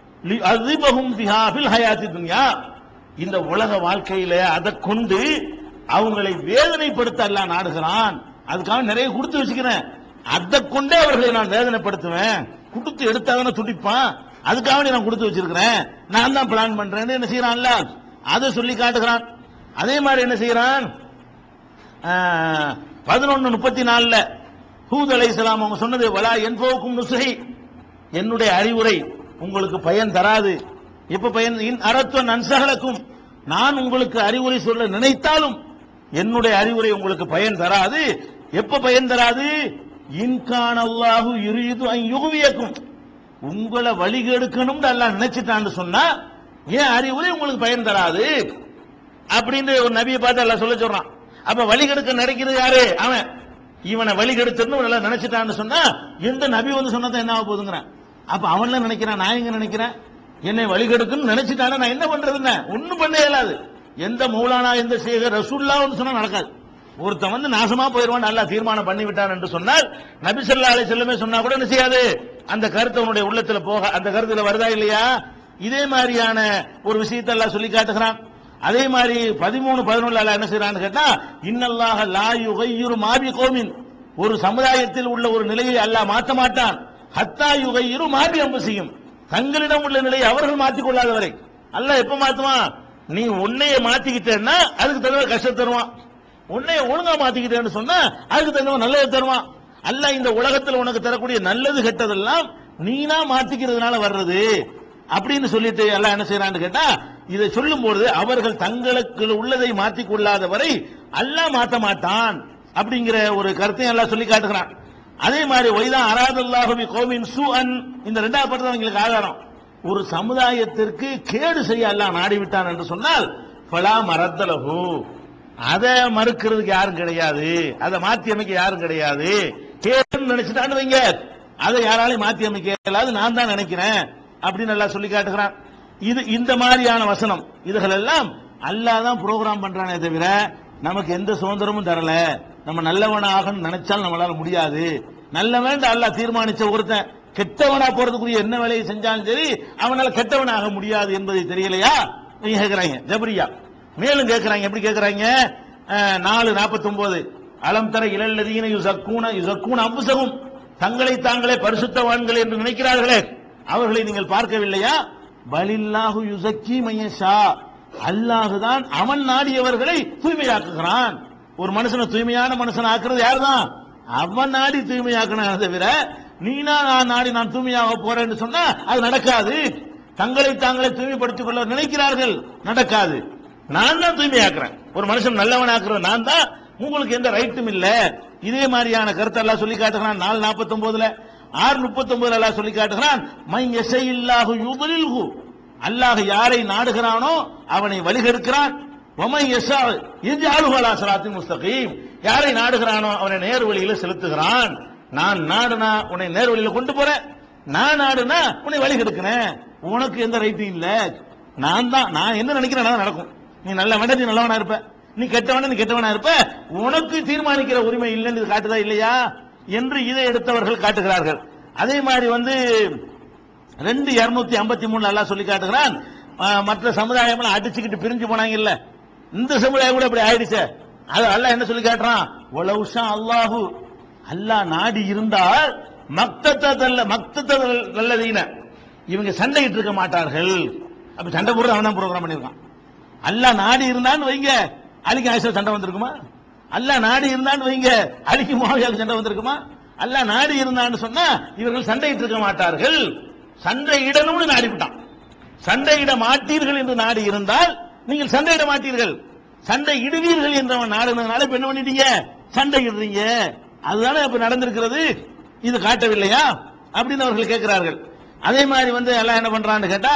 அதிபகும் பிஹாபில் ஹயாத்தி துன்யா இந்த உலக வாழ்க்கையில அதை கொண்டு அவங்களை வேதனைப்படுத்த அல்லாஹ் நாடுகிறான் அதுக்காக நிறைய கொடுத்து வச்சுக்கிறேன் அதை கொண்டே அவர்களை நான் வேதனைப்படுத்துவேன் கொடுத்து எடுத்தாதானே துடிப்பான் அதுக்காக நான் கொடுத்து வச்சிருக்கிறேன் நான் தான் பிளான் பண்றேன்னு என்ன செய்யறான்ல அதை சொல்லி காட்டுகிறான் அதே மாதிரி என்ன செய்யறான் பதினொன்னு முப்பத்தி நாலுல ஹூத் அலை அவங்க சொன்னது வலா என்போக்கும் நுசுகை என்னுடைய அறிவுரை உங்களுக்கு பயன் தராது எப்ப பயன் இன் அரத்துவ நன்சகலக்கும் நான் உங்களுக்கு அறிவுரை சொல்ல நினைத்தாலும் என்னுடைய அறிவுரை உங்களுக்கு பயன் தராது எப்ப பயன் தராது இன்கான் அல்லாஹு யுரீது அன் யுகுவியக்கும் உங்களை வழிகெடுக்கணும்னு அல்லாஹ் நினைச்சிட்டான்னு சொன்னா ஏன் அறிவுரை உங்களுக்கு பயன் தராது அப்படின்னு ஒரு நபியை பார்த்து அல்லாஹ் சொல்ல சொல்றான் அப்ப வழிகெடுக்க நினைக்கிறது யாரு அவன் இவனை வழிகெடுத்துன்னு நல்லா நினைச்சிட்டான்னு சொன்னா எந்த நபி வந்து சொன்னதான் என்ன ஆக போகுதுங்கிறான் அப்ப அவன்ல நினைக்கிறான் நான் எங்க நினைக்கிறேன் என்னை வழிகெடுக்குன்னு நினைச்சிட்டானா நான் என்ன பண்றதுன்னு ஒண்ணும் பண்ண இயலாது எந்த மௌலானா எந்த சேகர் ரசூல்லா வந்து சொன்னா நடக்காது ஒருத்தன் வந்து நாசமா போயிருவான் நல்லா தீர்மானம் பண்ணி விட்டான் என்று சொன்னால் நபி ஸல்லல்லாஹு அலைஹி செல்லமே சொன்னா கூட என்ன செய்யாது அந்த கருத்து அவனுடைய உள்ளத்துல போக அந்த கருத்துல வருதா இல்லையா இதே மாதிரியான ஒரு விஷயத்தை எல்லாம் சொல்லி காட்டுகிறான் அதே மாதிரி பதிமூணு பதினொன்னு அல்லாஹ் என்ன செய்யறான்னு கேட்டா இன்னல்லாஹ லா யுகையிரு மாபி கோமின் ஒரு சமுதாயத்தில் உள்ள ஒரு நிலையை அல்லாஹ் மாற்ற மாட்டான் ஹத்தா யுகையிரு மாபி அம்பசியும் தங்களிடம் உள்ள நிலையை அவர்கள் மாற்றிக் கொள்ளாத வரை அல்லாஹ் எப்ப மாத்துவான் நீ உன்னைய மாத்திக்கிட்டேன்னா அதுக்கு தகுந்த கஷ்டம் தருவான் உன்னைய ஒழுங்கா மாத்திக்கிட்டேன்னு சொன்னா அதுக்கு தகுந்த நல்லது தருவான் அல்லாஹ் இந்த உலகத்துல உனக்கு தரக்கூடிய நல்லது கெட்டதெல்லாம் நீனா மாத்திக்கிறதுனால வர்றது அப்படின்னு சொல்லிட்டு எல்லாம் என்ன செய்யறான்னு கேட்டா இதை சொல்லும் பொழுது அவர்கள் தங்களுக்கு உள்ளதை மாற்றிக் கொள்ளாத வரை அல்லாஹ் மாத்த மாட்டான் அப்படிங்கிற ஒரு கருத்தையும் எல்லாம் சொல்லி காட்டுகிறான் அதே மாதிரி ஒய்தா அராதல்லாஹுவி கோவின் சு அன் இந்த ரெண்டாவது படத்தை எங்களுக்கு ஆதாரம் ஒரு சமுதாயத்திற்கு கேடு செய்ய அல்லாஹ் நாடி விட்டான் என்று சொன்னால் பலா மரத்தலகு அதை மறுக்கிறதுக்கு யாரும் கிடையாது அதை மாத்தி அமைக்க யாரும் கிடையாது கேடுன்னு நினைச்சிட்டான்னு வைங்க அதை யாராலையும் மாத்தி அமைக்க இயலாது நான் தான் நினைக்கிறேன் அப்படின்னு எல்லாம் சொல்லி காட்டுகிறான் இது இந்த மாதிரியான வசனம் இதுகள் எல்லாம் அல்லாஹ் தான் ப்ரோக்ராம் பண்றானே தவிர நமக்கு எந்த சுதந்திரமும் தரல நம்ம நல்லவனாக நினைச்சாலும் நம்மளால முடியாது நல்லவன் அல்லாஹ் தீர்மானிச்ச ஒருத்தன் கெட்டவனா போறதுக்குரிய என்ன வேலையை செஞ்சாலும் சரி அவனால கெட்டவனாக முடியாது என்பதை தெரியலையா நீங்க கேக்குறாங்க ஜபரியா மேலும் கேக்குறாங்க எப்படி கேக்குறாங்க அஹ், நாலு நாற்பத்தி அலம் தர இளல்லதீன யுசக்கூன யுசக்கூன அம்புசகும் தங்களை தாங்களே பரிசுத்தவான்கள் என்று நினைக்கிறார்களே அவர்களை நீங்கள் பார்க்கவில்லையா பலில்லாஹு யுசக்கி மையஷா அல்லாஹுதான் அவன் நாடியவர்களை தூய்மையாக்குகிறான் ஒரு மனுஷனை தூய்மையான மனுஷன் ஆக்குறது யாருதான் அவன் நாடி தூய்மையாக்கணும் தவிர நீனா நான் நாடி நான் தூய்மையாக போறேன்னு சொன்னா அது நடக்காது தங்களை தாங்களே தூய்மைப்படுத்திக் கொள்ள நினைக்கிறார்கள் நடக்காது நான் தான் தூய்மையாக்குறேன் ஒரு மனுஷன் நல்லவன் ஆக்குறது நான் தான் உங்களுக்கு எந்த ரைட்டும் இல்ல இதே மாதிரியான கருத்து எல்லாம் சொல்லி காட்டுகிறான் நாலு நாற்பத்தி ஒன்பதுல ஆறு முப்பத்தி ஒன்பதுல எல்லாம் சொல்லி காட்டுகிறான் மை எசையில்லாஹு யுதலில்ஹு அல்லாஹ் யாரை நாடுகிறானோ அவனை வழிகெடுக்கிறான் ஒமை எசா இஜாலுஹலா சலாத்தின் முஸ்தகீம் யாரை நாடுகிறானோ அவனை நேர் வழியில செலுத்துகிறான் நான் நாடுனா உன்னை நேர் வழியில கொண்டு போறேன் நான் நாடுனா உன்னை வழி கெடுக்கிறேன் உனக்கு எந்த ரைட்டும் இல்ல நான் தான் நான் என்ன நினைக்கிறேன் அதான் நடக்கும் நீ நல்ல வேண்டாம் நீ நல்லவனா இருப்ப நீ கெட்டவனா நீ கெட்டவனா இருப்ப உனக்கு தீர்மானிக்கிற உரிமை இல்லைன்னு இது காட்டுதா இல்லையா என்று இதை எடுத்தவர்கள் காட்டுகிறார்கள் அதே மாதிரி வந்து ரெண்டு இருநூத்தி ஐம்பத்தி மூணு எல்லாம் சொல்லி காட்டுகிறான் ஆஹ், மற்ற சமுதாயம் அடிச்சுக்கிட்டு பிரிஞ்சு போனாங்க இல்ல இந்த சமுதாயம் கூட இப்படி ஆயிடுச்சு அது அல்லாஹ் என்ன சொல்லி காட்டுறான் உலவுஷா அல்லாஹு அல்லாஹ் நாடி இருந்தால் மக்தத்தல்ல மக்தத்தல் நல்லதீன இவங்க சண்டையிட்டு இருக்க மாட்டார்கள் அப்ப சண்டை போடுறது அவன் தான் ப்ரோக்ராம் பண்ணிருக்கான் அல்லாஹ் நாடி இருந்தான்னு வைங்க அலிக்கு ஆயிஷா சண்டை வந்திருக்குமா அல்லாஹ் நாடி இருந்தான்னு வைங்க அலிக்கு மாவியாவுக்கு சண்டை வந்திருக்குமா அல்லாஹ் நாடி இருந்தான்னு சொன்னா இவர்கள் சண்டையிட்டு இருக்க மாட்டார்கள் சண்டையிடணும்னு நாடி விட்டான் சண்டையிட மாட்டீர்கள் என்று நாடி இருந்தால் நீங்கள் சண்டையிட மாட்டீர்கள் சண்டை இடுவீர்கள் என்றவன் நாடுனதுனால இப்ப என்ன பண்ணிட்டீங்க சண்டை இடுறீங்க அதுதானே இப்ப நடந்திருக்கிறது இது காட்டவில்லையா அப்படின்னு அவர்கள் கேட்கிறார்கள் அதே மாதிரி வந்து எல்லாம் என்ன பண்றான்னு கேட்டா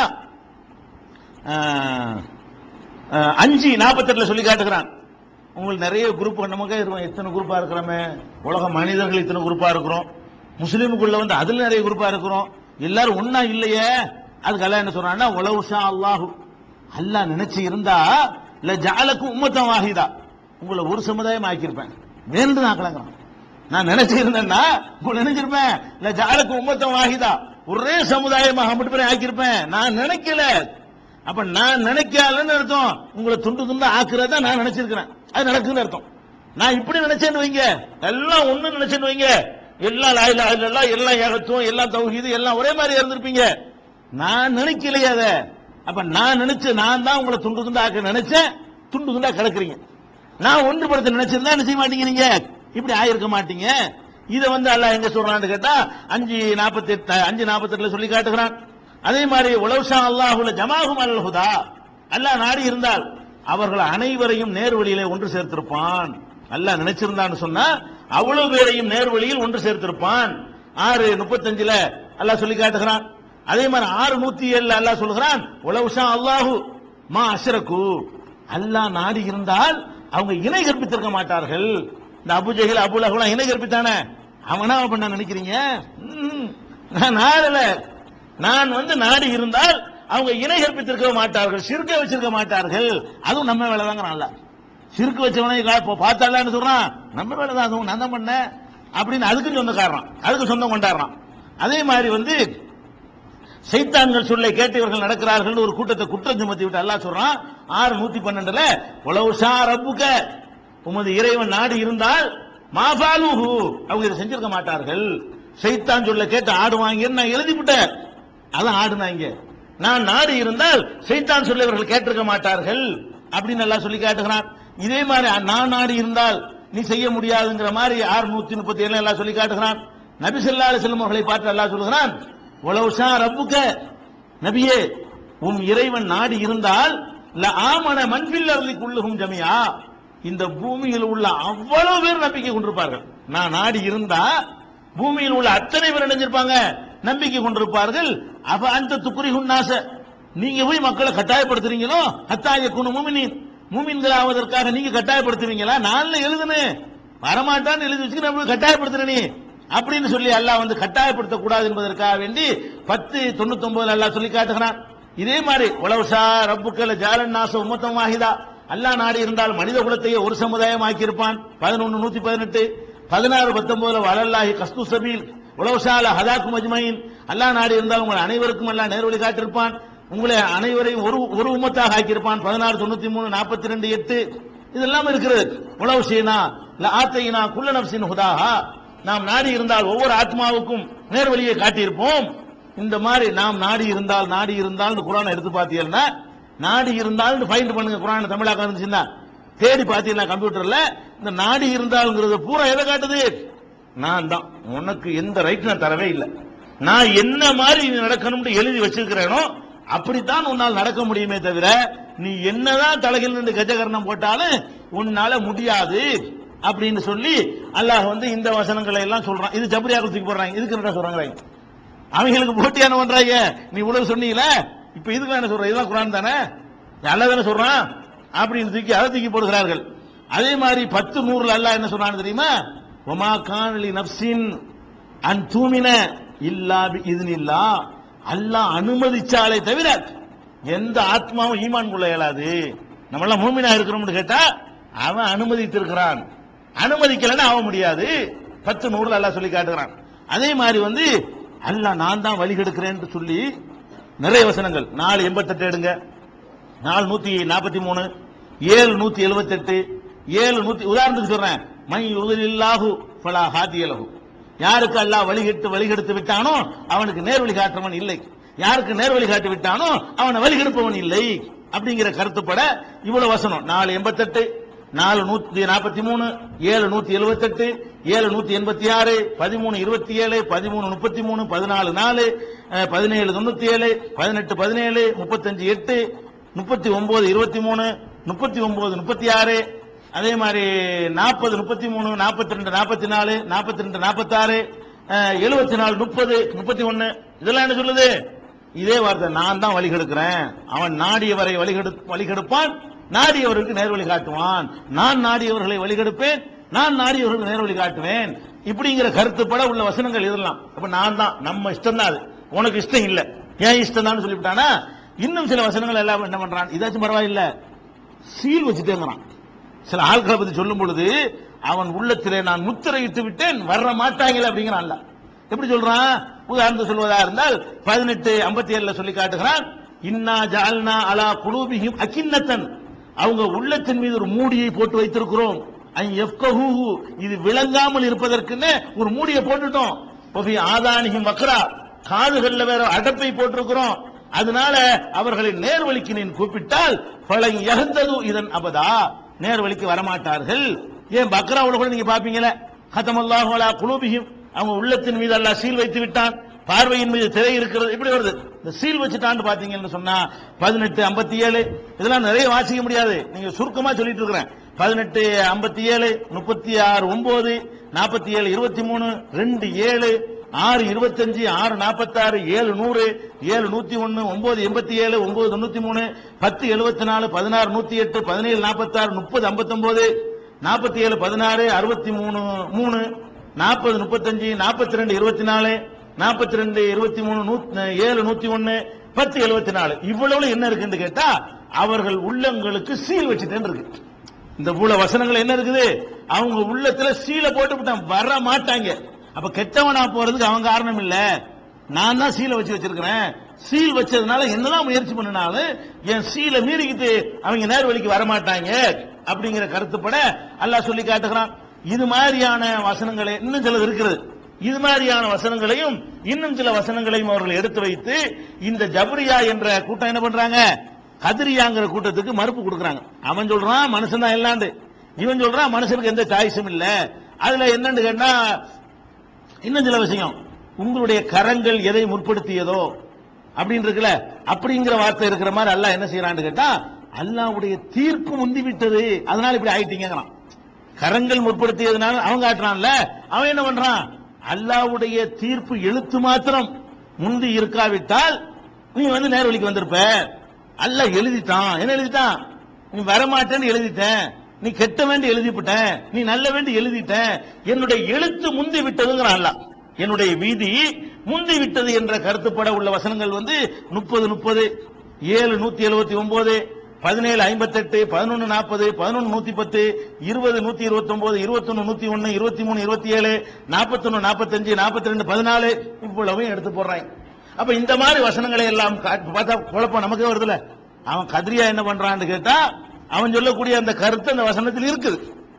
ஆஹ், ஆஹ், அஞ்சு நாற்பத்தெட்டுல சொல்லி காட்டுகிறான் உங்களுக்கு நிறைய குரூப் நமக்கே இருக்கும் எத்தனை குரூப்பா இருக்கிறோமே உலக மனிதர்கள் இத்தனை குரூப்பா இருக்கிறோம் முஸ்லீமுக்குள்ள வந்து அதுல நிறைய குரூப்பா இருக்கிறோம் எல்லாரும் ஒண்ணா இல்லையே அதுக்கு எல்லாம் என்ன சொல்றான்னா உலவுஷா அல்லாஹு அல்லாஹ் நினைச்சு இருந்தா இல்ல ஜாலக்கும் உம்மத்தம் வாகிதா உங்களை ஒரு சமுதாயம் ஆக்கியிருப்பேன் வேண்டு நான் கலங்குறேன் நான் நினைச்சு இருந்தேன்னா உங்களை நினைச்சிருப்பேன் இல்ல ஜாலக்கும் உம்மத்தம் வாகிதா ஒரே சமுதாயமாக மட்டும் பேரை ஆக்கியிருப்பேன் நான் நினைக்கல அப்ப நான் நினைக்கலன்னு அர்த்தம் உங்களை துண்டு துண்டா ஆக்குறதா நான் நினைச்சிருக்கிறேன் அது நடக்குதுன்னு அர்த்தம் நான் இப்படி நினைச்சேன்னு வைங்க எல்லாம் ஒண்ணு நினைச்சேன்னு வைங்க எல்லாம் லாயிலா இல்லல்லா எல்லாம் ஏகத்துவம் எல்லாம் தௌஹீது எல்லாம் ஒரே மாதிரி இருந்திருப்பீங்க நான் நினைக்கலையே அத அப்ப நான் நினைச்சு நான் தான் உங்களை துண்டு துண்டா ஆக்க நினைச்சேன் துண்டு துண்டா கிடக்குறீங்க நான் ஒன்றுபடுத்த நினைச்சிருந்தா என்ன செய்ய மாட்டீங்க நீங்க இப்படி ஆயிருக்க மாட்டீங்க இதை வந்து அல்லாஹ் எங்க சொல்றான்னு கேட்டா அஞ்சு நாற்பத்தி எட்டு அஞ்சு நாற்பத்தி எட்டுல சொல்லி காட்டுகிறான் அதே மாதிரி உலவுஷா அல்லாஹுல ஜமாகும் அல் ஹுதா அல்லாஹ் நாடி இருந்தால் அவர்கள் அனைவரையும் நேர்வழியிலே ஒன்று சேர்த்திருப்பான் அல்லாஹ் நினைச்சிருந்தான்னு சொன்னா அவ்வளவு பேரையும் நேர்வழியில் ஒன்று சேர்த்திருப்பான் ஆறு முப்பத்தஞ்சுல அல்லாஹ் சொல்லி காட்டுகிறான் அதே மாதிரி ஆறு நூத்தி ஏழுல அல்லாஹ் சொல்கிறான் உலவுஷா அல்லாஹு மா அஷ்ரகு அல்லாஹ் நாடி இருந்தால் அவங்க இணை கற்பித்திருக்க மாட்டார்கள் இந்த அபுஜெகில் அபுலகுலாம் இணை கற்பித்தானே அவனா பண்ண நினைக்கிறீங்க ம், நான் நாடல நான் வந்து நாடி இருந்தால் அவங்க இணை கற்பித்திருக்க மாட்டார்கள் சிறுக்க வச்சிருக்க மாட்டார்கள் அதுவும் நம்ம வேலை தாங்க நல்லா சிறுக்கு வச்சவனை கா- இப்போ பார்த்தாலான்னு சொல்றான் நம்ம வேலை தான் அதுவும் நான் தான் பண்ணேன் அப்படின்னு அதுக்கு சொந்தக்காரன் அதுக்கு சொந்தம் கொண்டாடுறான் அதே மாதிரி வந்து சைத்தான்கள் சொல்லை கேட்டு இவர்கள் நடக்கிறார்கள் ஒரு கூட்டத்தை குற்றம் சுமத்தி விட்டு அல்லாஹ் சொல்றான் ஆறு நூத்தி பன்னெண்டுல உலவுஷா ரப்புக்க உமது இறைவன் நாடு இருந்தால் மாபாலுஹு அவங்க இதை செஞ்சிருக்க மாட்டார்கள் சைத்தான் சொல்ல கேட்டு ஆடுவாங்கன்னு நான் எழுதி விட்டேன் அதான் ஆடுனாங்க நான் நாடி இருந்தால் சைத்தான் சொல்லி இவர்கள் கேட்டிருக்க மாட்டார்கள் அப்படின்னு எல்லாம் சொல்லி காட்டுகிறான் இதே மாதிரி நான் நாடி இருந்தால் நீ செய்ய முடியாதுங்கிற மாதிரி ஆறு நூத்தி முப்பத்தி ஏழு எல்லாம் சொல்லி காட்டுகிறான் நபி ஸல்லல்லாஹு அலைஹி வஸல்லம் அவர்களை பார்த்து அல்லாஹ் சொல்கிறான் உலவுஷா ரப்புக்க நபியே உன் இறைவன் நாடி இருந்தால் ல ஆமன மண்பில் அருளிக்குள்ளுகும் ஜமியா இந்த பூமியில் உள்ள அவ்வளவு பேர் நம்பிக்கை கொண்டிருப்பார்கள் நான் நாடி இருந்தா பூமியில் உள்ள அத்தனை பேர் நினைஞ்சிருப்பாங்க நம்பிக்கை கொண்டிருப்பார்கள் அவ அந்த துக்குரி நாச நீங்க போய் மக்களை கட்டாயப்படுத்துறீங்களோ ஹத்தாய குணு மூமினின் மூமின்கள் ஆவதற்காக நீங்க கட்டாயப்படுத்துவீங்களா நான் எழுதுனு வரமாட்டான்னு எழுதி வச்சுக்க நம்ம கட்டாயப்படுத்துற நீ அப்படின்னு சொல்லி அல்லாஹ் வந்து கட்டாயப்படுத்த கூடாது என்பதற்காக வேண்டி பத்து தொண்ணூத்தி ஒன்பதுல அல்லாஹ் சொல்லி காட்டுகிறான் இதே மாதிரி உலவசா ரப்புக்கள் ஜாலன் நாச உம்மத்தம் வாஹிதா அல்லாஹ் நாடி இருந்தால் மனித குலத்தையே ஒரு சமுதாயம் ஆக்கியிருப்பான் பதினொன்னு நூத்தி பதினெட்டு பதினாறு பத்தொன்பதுல வளல்லாஹி கஸ்து சபீல் உலவசால ஹதாக்கும் அஜ்மைன் அல்லாஹ் நாடி இருந்தால் உங்கள் அனைவருக்கும் எல்லாம் நேர்வழி காட்டியிருப்பான் உங்களை அனைவரையும் ஒரு ஒரு உம்மத்தாக ஆக்கியிருப்பான் பதினாறு தொண்ணூத்தி மூணு நாற்பத்தி ரெண்டு எட்டு இதெல்லாம் இருக்கிறது உளவு செய்யினா ஆத்தையினா குள்ள நப்சின் ஹுதாஹா நாம் நாடி இருந்தால் ஒவ்வொரு ஆத்மாவுக்கும் நேர்வழியை காட்டியிருப்போம் இந்த மாதிரி நாம் நாடி இருந்தால் நாடி இருந்தால் குரானை எடுத்து பார்த்தீங்கன்னா நாடி இருந்தால் ஃபைண்ட் பண்ணுங்க குரான் தமிழாக்க இருந்துச்சுன்னா தேடி பார்த்தீங்கன்னா கம்ப்யூட்டர்ல இந்த நாடி இருந்தால்ங்கிறது பூரா எதை காட்டுது நான் தான் உனக்கு எந்த ரைட் நான் தரவே இல்லை நான் என்ன மாதிரி நீ நடக்கணும்னு எழுதி வச்சிருக்கிறேனோ அப்படித்தான் உன்னால் நடக்க முடியுமே தவிர நீ என்னதான் தலைகள் நின்று கஜகரணம் போட்டாலும் உன்னால முடியாது அப்படின்னு சொல்லி அல்லாஹ் வந்து இந்த வசனங்களை எல்லாம் சொல்றான் இது ஜபரியாக தூக்கி போடுறாங்க இதுக்கு என்ன சொல்றாங்க அவங்களுக்கு போட்டியான பண்றாங்க நீ உலக சொன்னீங்களே இப்ப இதுக்கு என்ன சொல்ற இதெல்லாம் குரான் தானே அல்ல தானே சொல்றான் அப்படின்னு தூக்கி அதை தூக்கி போடுகிறார்கள் அதே மாதிரி பத்து நூறுல அல்லாஹ் என்ன சொல்றான்னு தெரியுமா ஒமா கானலி நப்சின் அன் தூமின இல்லா இதுனில்லா அல்லாஹ் அனுமதிச்சாலே தவிர எந்த ஆத்மாவும் ஈமான் கொள்ள இயலாது நம்ம எல்லாம் மூமினா இருக்கிறோம்னு கேட்டா அவன் அனுமதித்திருக்கிறான் அனுமதிக்கலன்னா ஆக முடியாது பத்து நூறுல அல்லாஹ் சொல்லி காட்டுகிறான் அதே மாதிரி வந்து அல்லாஹ் நான் தான் வழி கெடுக்கிறேன்னு சொல்லி நிறைய வசனங்கள் நாலு எண்பத்தெட்டு எடுங்க நாலு நூத்தி நாற்பத்தி மூணு ஏழு நூத்தி எழுபத்தெட்டு ஏழு நூத்தி உதாரணத்துக்கு சொல்றேன் மை உதலில்லாஹு ஃபலா ஹாதியலஹு யாருக்கு அல்லாஹ் வழிகெட்டு வழிகெடுத்து விட்டானோ அவனுக்கு நேர்வழி காட்டுறவன் இல்லை யாருக்கு நேர்வழி காட்டி விட்டானோ அவனை வழிகெடுப்பவன் இல்லை அப்படிங்கிற கருத்துப்பட இவ்வளவு வசனம் நாலு எண்பத்தெட்டு நாலு நூத்தி நாற்பத்தி மூணு ஏழு நூத்தி எழுபத்தெட்டு ஏழு நூத்தி எண்பத்தி ஆறு பதிமூணு இருபத்தி ஏழு பதிமூணு முப்பத்தி மூணு பதினாலு நாலு அஹ், பதினேழு தொண்ணூத்தி ஏழு பதினெட்டு பதினேழு முப்பத்தஞ்சு எட்டு முப்பத்தி ஒன்பது இருபத்தி மூணு முப்பத்தி ஒன்பது முப்பத்தி ஆறு அதே மாதிரி நாற்பது முப்பத்தி மூணு நாற்பத்தி ரெண்டு நாற்பத்தி நாலு நாற்பத்தி ரெண்டு நாற்பத்தாறு எழுபத்தி நாலு முப்பது முப்பத்தி ஒன்னு இதெல்லாம் என்ன சொல்லுது இதே வார்த்தை நான் தான் வழி கெடுக்கிறேன் அவன் நாடியவரை வழிகெடு வழிகெடுப்பான் நாடியவருக்கு நேர்வழி காட்டுவான் நான் நாடியவர்களை வழிகெடுப்பேன் நான் நாடியவர்களுக்கு நேர்வழி காட்டுவேன் இப்படிங்கிற கருத்துப்பட உள்ள வசனங்கள் இதெல்லாம் அப்ப நான் தான் நம்ம இஷ்டம் தான் அது உனக்கு இஷ்டம் இல்ல ஏன் இஷ்டம் தான் சொல்லிவிட்டானா இன்னும் சில வசனங்கள் எல்லாம் என்ன பண்றான் இதாச்சும் பரவாயில்ல சீல் வச்சுட்டேங்கிறான் சில ஆட்களை பத்தி சொல்லும் பொழுது அவன் உள்ளத்திலே நான் முத்திரையிட்டு விட்டேன் வர மாட்டாங்களே அப்படிங்கிறான்ல எப்படி சொல்றான் உதாரணத்து சொல்வதா இருந்தால் பதினெட்டு ஐம்பத்தி ஏழுல சொல்லி காட்டுகிறான் இன்னா ஜால்னா அலா குலூபிஹிம் அகின்னத்தன் அவங்க உள்ளத்தின் மீது ஒரு மூடியை போட்டு வைத்திருக்கிறோம் ஐ எஃப்கஹூஹு இது விளங்காமல் இருப்பதற்குன்னு ஒரு மூடியை போட்டுட்டோம் ஒபி ஆதானிஹிம் வக்ரா காதுகள்ல வேற அடப்பை போட்டிருக்கிறோம் அதனால அவர்களை நேர்வழிக்கு நீ கூப்பிட்டால் பல எகந்தது இதன் அபதா நேர்வழிக்கு வரமாட்டார்கள் ஏன் பக்ராவுல கூட நீங்க பாப்பீங்களே ஹத்தமல்லாஹு அலா குலூபிஹிம் அவங்க உள்ளத்தின் மீது அல்லாஹ் சீல் வைத்து விட்டான் பார்வையின் மீது திரை இருக்கிறது இப்படி வருது இந்த சீல் வச்சுட்டான்னு பாத்தீங்கன்னு சொன்னா பதினெட்டு ஐம்பத்தி ஏழு இதெல்லாம் நிறைய வாசிக்க முடியாது நீங்க சுருக்கமா சொல்லிட்டு இருக்கிறேன் பதினெட்டு ஐம்பத்தி ஏழு முப்பத்தி ஆறு ஒன்பது நாற்பத்தி ஏழு இருபத்தி மூணு ரெண்டு ஏழு ஆறு இருபத்தஞ்சு ஆறு நாற்பத்தாறு ஏழு நூறு ஏழு நூத்தி ஒன்னு ஒன்பது எண்பத்தி ஏழு ஒன்பது தொண்ணூத்தி மூணு பத்து எழுபத்தி நாலு பதினாறு நூத்தி எட்டு பதினேழு நாற்பத்தாறு முப்பது ஐம்பத்தொன்பது நாற்பத்தி ஏழு பதினாறு அறுபத்தி மூணு மூணு நாற்பது முப்பத்தஞ்சு நாற்பத்தி ரெண்டு இருபத்தி நாலு நாற்பத்தி ரெண்டு இருபத்தி மூணு நூத்- ஏழு நூத்தி ஒன்னு பத்து எழுபத்தி நாலு இவ்வளவு என்ன இருக்குன்னு கேட்டா அவர்கள் உள்ளங்களுக்கு சீல் வச்சுட்டேன்னு இருக்கு இந்த உள்ள வசனங்கள் என்ன இருக்குது அவங்க உள்ளத்துல சீலை போட்டு விட்டான் வர மாட்டாங்க அப்ப கெட்டவனா போறதுக்கு அவன் காரணம் இல்ல நான் தான் சீலை வச்சு வச்சிருக்கிறேன் சீல் வச்சதுனால என்னதான் முயற்சி பண்ணினாலும் என் சீலை மீறிக்கிட்டு அவங்க நேர்வழிக்கு வர மாட்டாங்க அப்படிங்கிற கருத்துப்பட அல்லாஹ் சொல்லி காட்டுகிறான் இது மாதிரியான வசனங்களே இன்னும் சிலது இருக்கிறது இது மாதிரியான வசனங்களையும் இன்னும் சில வசனங்களையும் அவர்கள் எடுத்து வைத்து இந்த ஜபரியா என்ற கூட்டம் என்ன பண்றாங்க கதிரியாங்கிற கூட்டத்துக்கு மறுப்பு கொடுக்கறாங்க அவன் சொல்றான் மனுஷன் தான் எல்லாண்டு இவன் சொல்றான் மனுஷனுக்கு எந்த சாய்ஸும் இல்ல அதுல என்னன்னு கேட்டா இன்னும் சில விஷயம் உங்களுடைய கரங்கள் எதை முற்படுத்தியதோ அப்படின்னு இருக்குல்ல அப்படிங்கிற வார்த்தை இருக்கிற மாதிரி அல்லாஹ் என்ன செய்யறான்னு கேட்டா அல்லாஹ்வுடைய தீர்ப்பு முந்தி விட்டது அதனால இப்படி ஆயிட்டீங்கிறான் கரங்கள் முற்படுத்தியதுனால அவன் காட்டுறான்ல அவன் என்ன பண்றான் அல்லாஹ்வுடைய தீர்ப்பு எழுத்து மாத்திரம் முந்தி இருக்காவிட்டால் நீ வந்து நேர்வழிக்கு வந்திருப்ப அல்லாஹ் எழுதிட்டான் என்ன எழுதிட்டான் நீ வரமாட்டேன்னு எழுதிட்டேன் நீ கெட்ட வேண்டி எழுதிவிட்ட நீ நல்ல வேண்டி எழுதிட்ட என்னுடைய எழுத்து முந்தி விட்டதுங்கிறான் அல்லாஹ் என்னுடைய வீதி முந்தி விட்டது என்ற கருத்துப்பட உள்ள வசனங்கள் வந்து முப்பது முப்பது ஏழு நூத்தி எழுபத்தி ஒன்பது பதினேழு ஐம்பத்தெட்டு பதினொன்னு நாற்பது பதினொன்னு நூத்தி பத்து இருபது நூத்தி இருபத்தி ஒன்பது இருபத்தொன்னு நூத்தி ஒன்னு இருபத்தி மூணு இருபத்தி ஏழு நாற்பத்தொன்னு நாற்பத்தஞ்சு நாற்பத்தி ரெண்டு பதினாலு இவ்வளவையும் எடுத்து போடுறாங்க அப்ப இந்த மாதிரி வசனங்களை எல்லாம் காட்டு- பார்த்தா குழப்பம் நமக்கே வருதுல அவன் கதிரியா என்ன பண்றான்னு கேட்டா அவன் சொல்லக்கூடிய அந்த கருத்து அந்த வசனத்தில் இருக்குது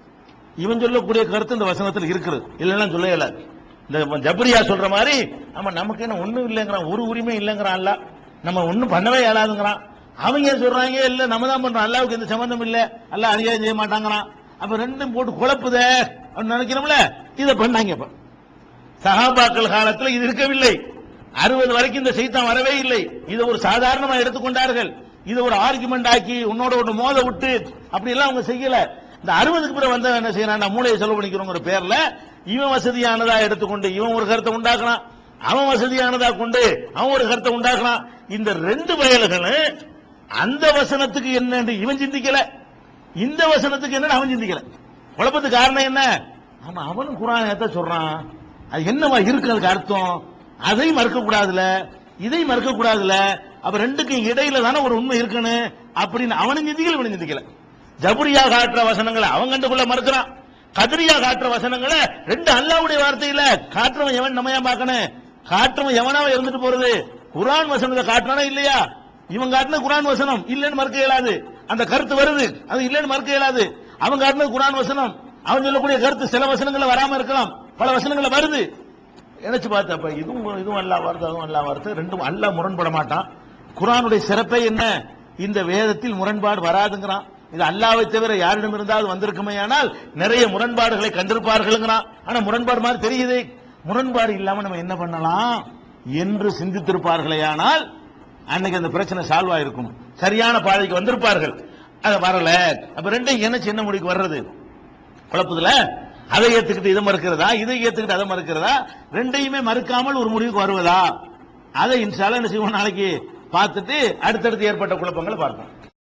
இவன் சொல்லக்கூடிய கருத்து இந்த வசனத்தில் இருக்குது இல்லைன்னா சொல்ல இயலாது இந்த ஜபரியா சொல்ற மாதிரி ஆமா நமக்கு என்ன ஒண்ணும் இல்லைங்கிறான் ஒரு உரிமை இல்லைங்கிறான் அல்ல நம்ம ஒண்ணும் பண்ணவே இயலாதுங்கிறான் அவங்க ஏன் சொல்றாங்க இல்ல நம்ம தான் பண்றோம் அல்லாவுக்கு எந்த சம்பந்தம் இல்ல அல்ல அநியாயம் செய்ய மாட்டாங்கிறான் அப்ப ரெண்டும் போட்டு குழப்புதே அப்படின்னு நினைக்கிறோம்ல இதை பண்ணாங்க இப்ப சஹாபாக்கள் காலத்துல இது இருக்கவில்லை அறுபது வரைக்கும் இந்த செய்தான் வரவே இல்லை இதை ஒரு சாதாரணமா எடுத்துக்கொண்டார்கள் இதை ஒரு ஆர்குமெண்ட் ஆக்கி உன்னோட ஒன்று மோத விட்டு அப்படி எல்லாம் அவங்க செய்யல இந்த அறுபதுக்கு பிறகு வந்த என்ன செய்யறான் மூளையை செலவு பண்ணிக்கிறோங்கிற பேர்ல இவன் வசதியானதா எடுத்துக்கொண்டு இவன் ஒரு கருத்தை உண்டாக்கலாம் அவன் வசதியானதா கொண்டு அவன் ஒரு கருத்தை உண்டாக்கலாம் இந்த ரெண்டு பயல்களும் அந்த வசனத்துக்கு என்னன்னு இவன் சிந்திக்கல இந்த வசனத்துக்கு என்னன்னு அவன் சிந்திக்கல குழப்பத்துக்கு காரணம் என்ன ஆமா அவனும் குரான் தான் சொல்றான் அது என்னவா இருக்கு அதுக்கு அர்த்தம் அதை மறுக்க கூடாதுல இதை மறுக்க கூடாதுல அப்ப ரெண்டுக்கும் இடையில தானே ஒரு உண்மை இருக்குன்னு அப்படின்னு அவனும் சிந்திக்கல இவனும் சிந்திக்கல ஜபுரியா காட்டுற வசனங்களை அவன் கண்டுகொள்ள மறுக்கிறான் கதிரியா காட்டுற வசனங்களை ரெண்டு அல்லாவுடைய வார்த்தையில காட்டுறவன் எவன் நம்ம ஏன் பார்க்கணும் காட்டுறவன் எவனாவ இருந்துட்டு போறது குரான் வசனத்தை காட்டுறானா இல்லையா இவன் காட்டின குரான் வசனம் இல்லைன்னு மறுக்க இயலாது அந்த கருத்து வருது அது இல்லைன்னு மறுக்க இயலாது அவன் காட்டின குரான் வசனம் அவன் சொல்லக்கூடிய கருத்து சில வசனங்கள்ல வராம இருக்கலாம் பல வசனங்கள்ல வருது நினைச்சு பார்த்தப்ப இதுவும் இதுவும் அல்லா வார்த்தை அதுவும் அல்லா வார்த்தை ரெண்டும் அல்லா முரண்பட மாட்டான் குரானுடைய சிறப்பே என்ன இந்த வேதத்தில் முரண்பாடு வராதுங்கிறான் இது அல்லாவை தவிர யாரிடம் இருந்தாலும் வந்திருக்குமே ஆனால் நிறைய முரண்பாடுகளை கண்டிருப்பார்கள்ங்கிறான் ஆனா முரண்பாடு மாதிரி தெரியுது முரண்பாடு இல்லாம நம்ம என்ன பண்ணலாம் என்று சிந்தித்திருப்பார்களே ஆனால் அன்னைக்கு அந்த பிரச்சனை சால்வ் ஆயிருக்கும் சரியான பாதைக்கு வந்திருப்பார்கள் அது வரல அப்ப ரெண்டையும் என்ன சின்ன முடிக்கு வர்றது குழப்பத்துல அதை ஏத்துக்கிட்டு இதை மறுக்கிறதா இதை ஏத்துக்கிட்டு அதை மறுக்கிறதா ரெண்டையுமே மறுக்காமல் ஒரு முடிவுக்கு வருவதா அதை இன்ஷால்ல என்ன செய்வோம் நாளைக்கு பார்த்துட்டு அடுத்தடுத்து ஏற்பட்ட குழப்பங்களை பார்ப்போம்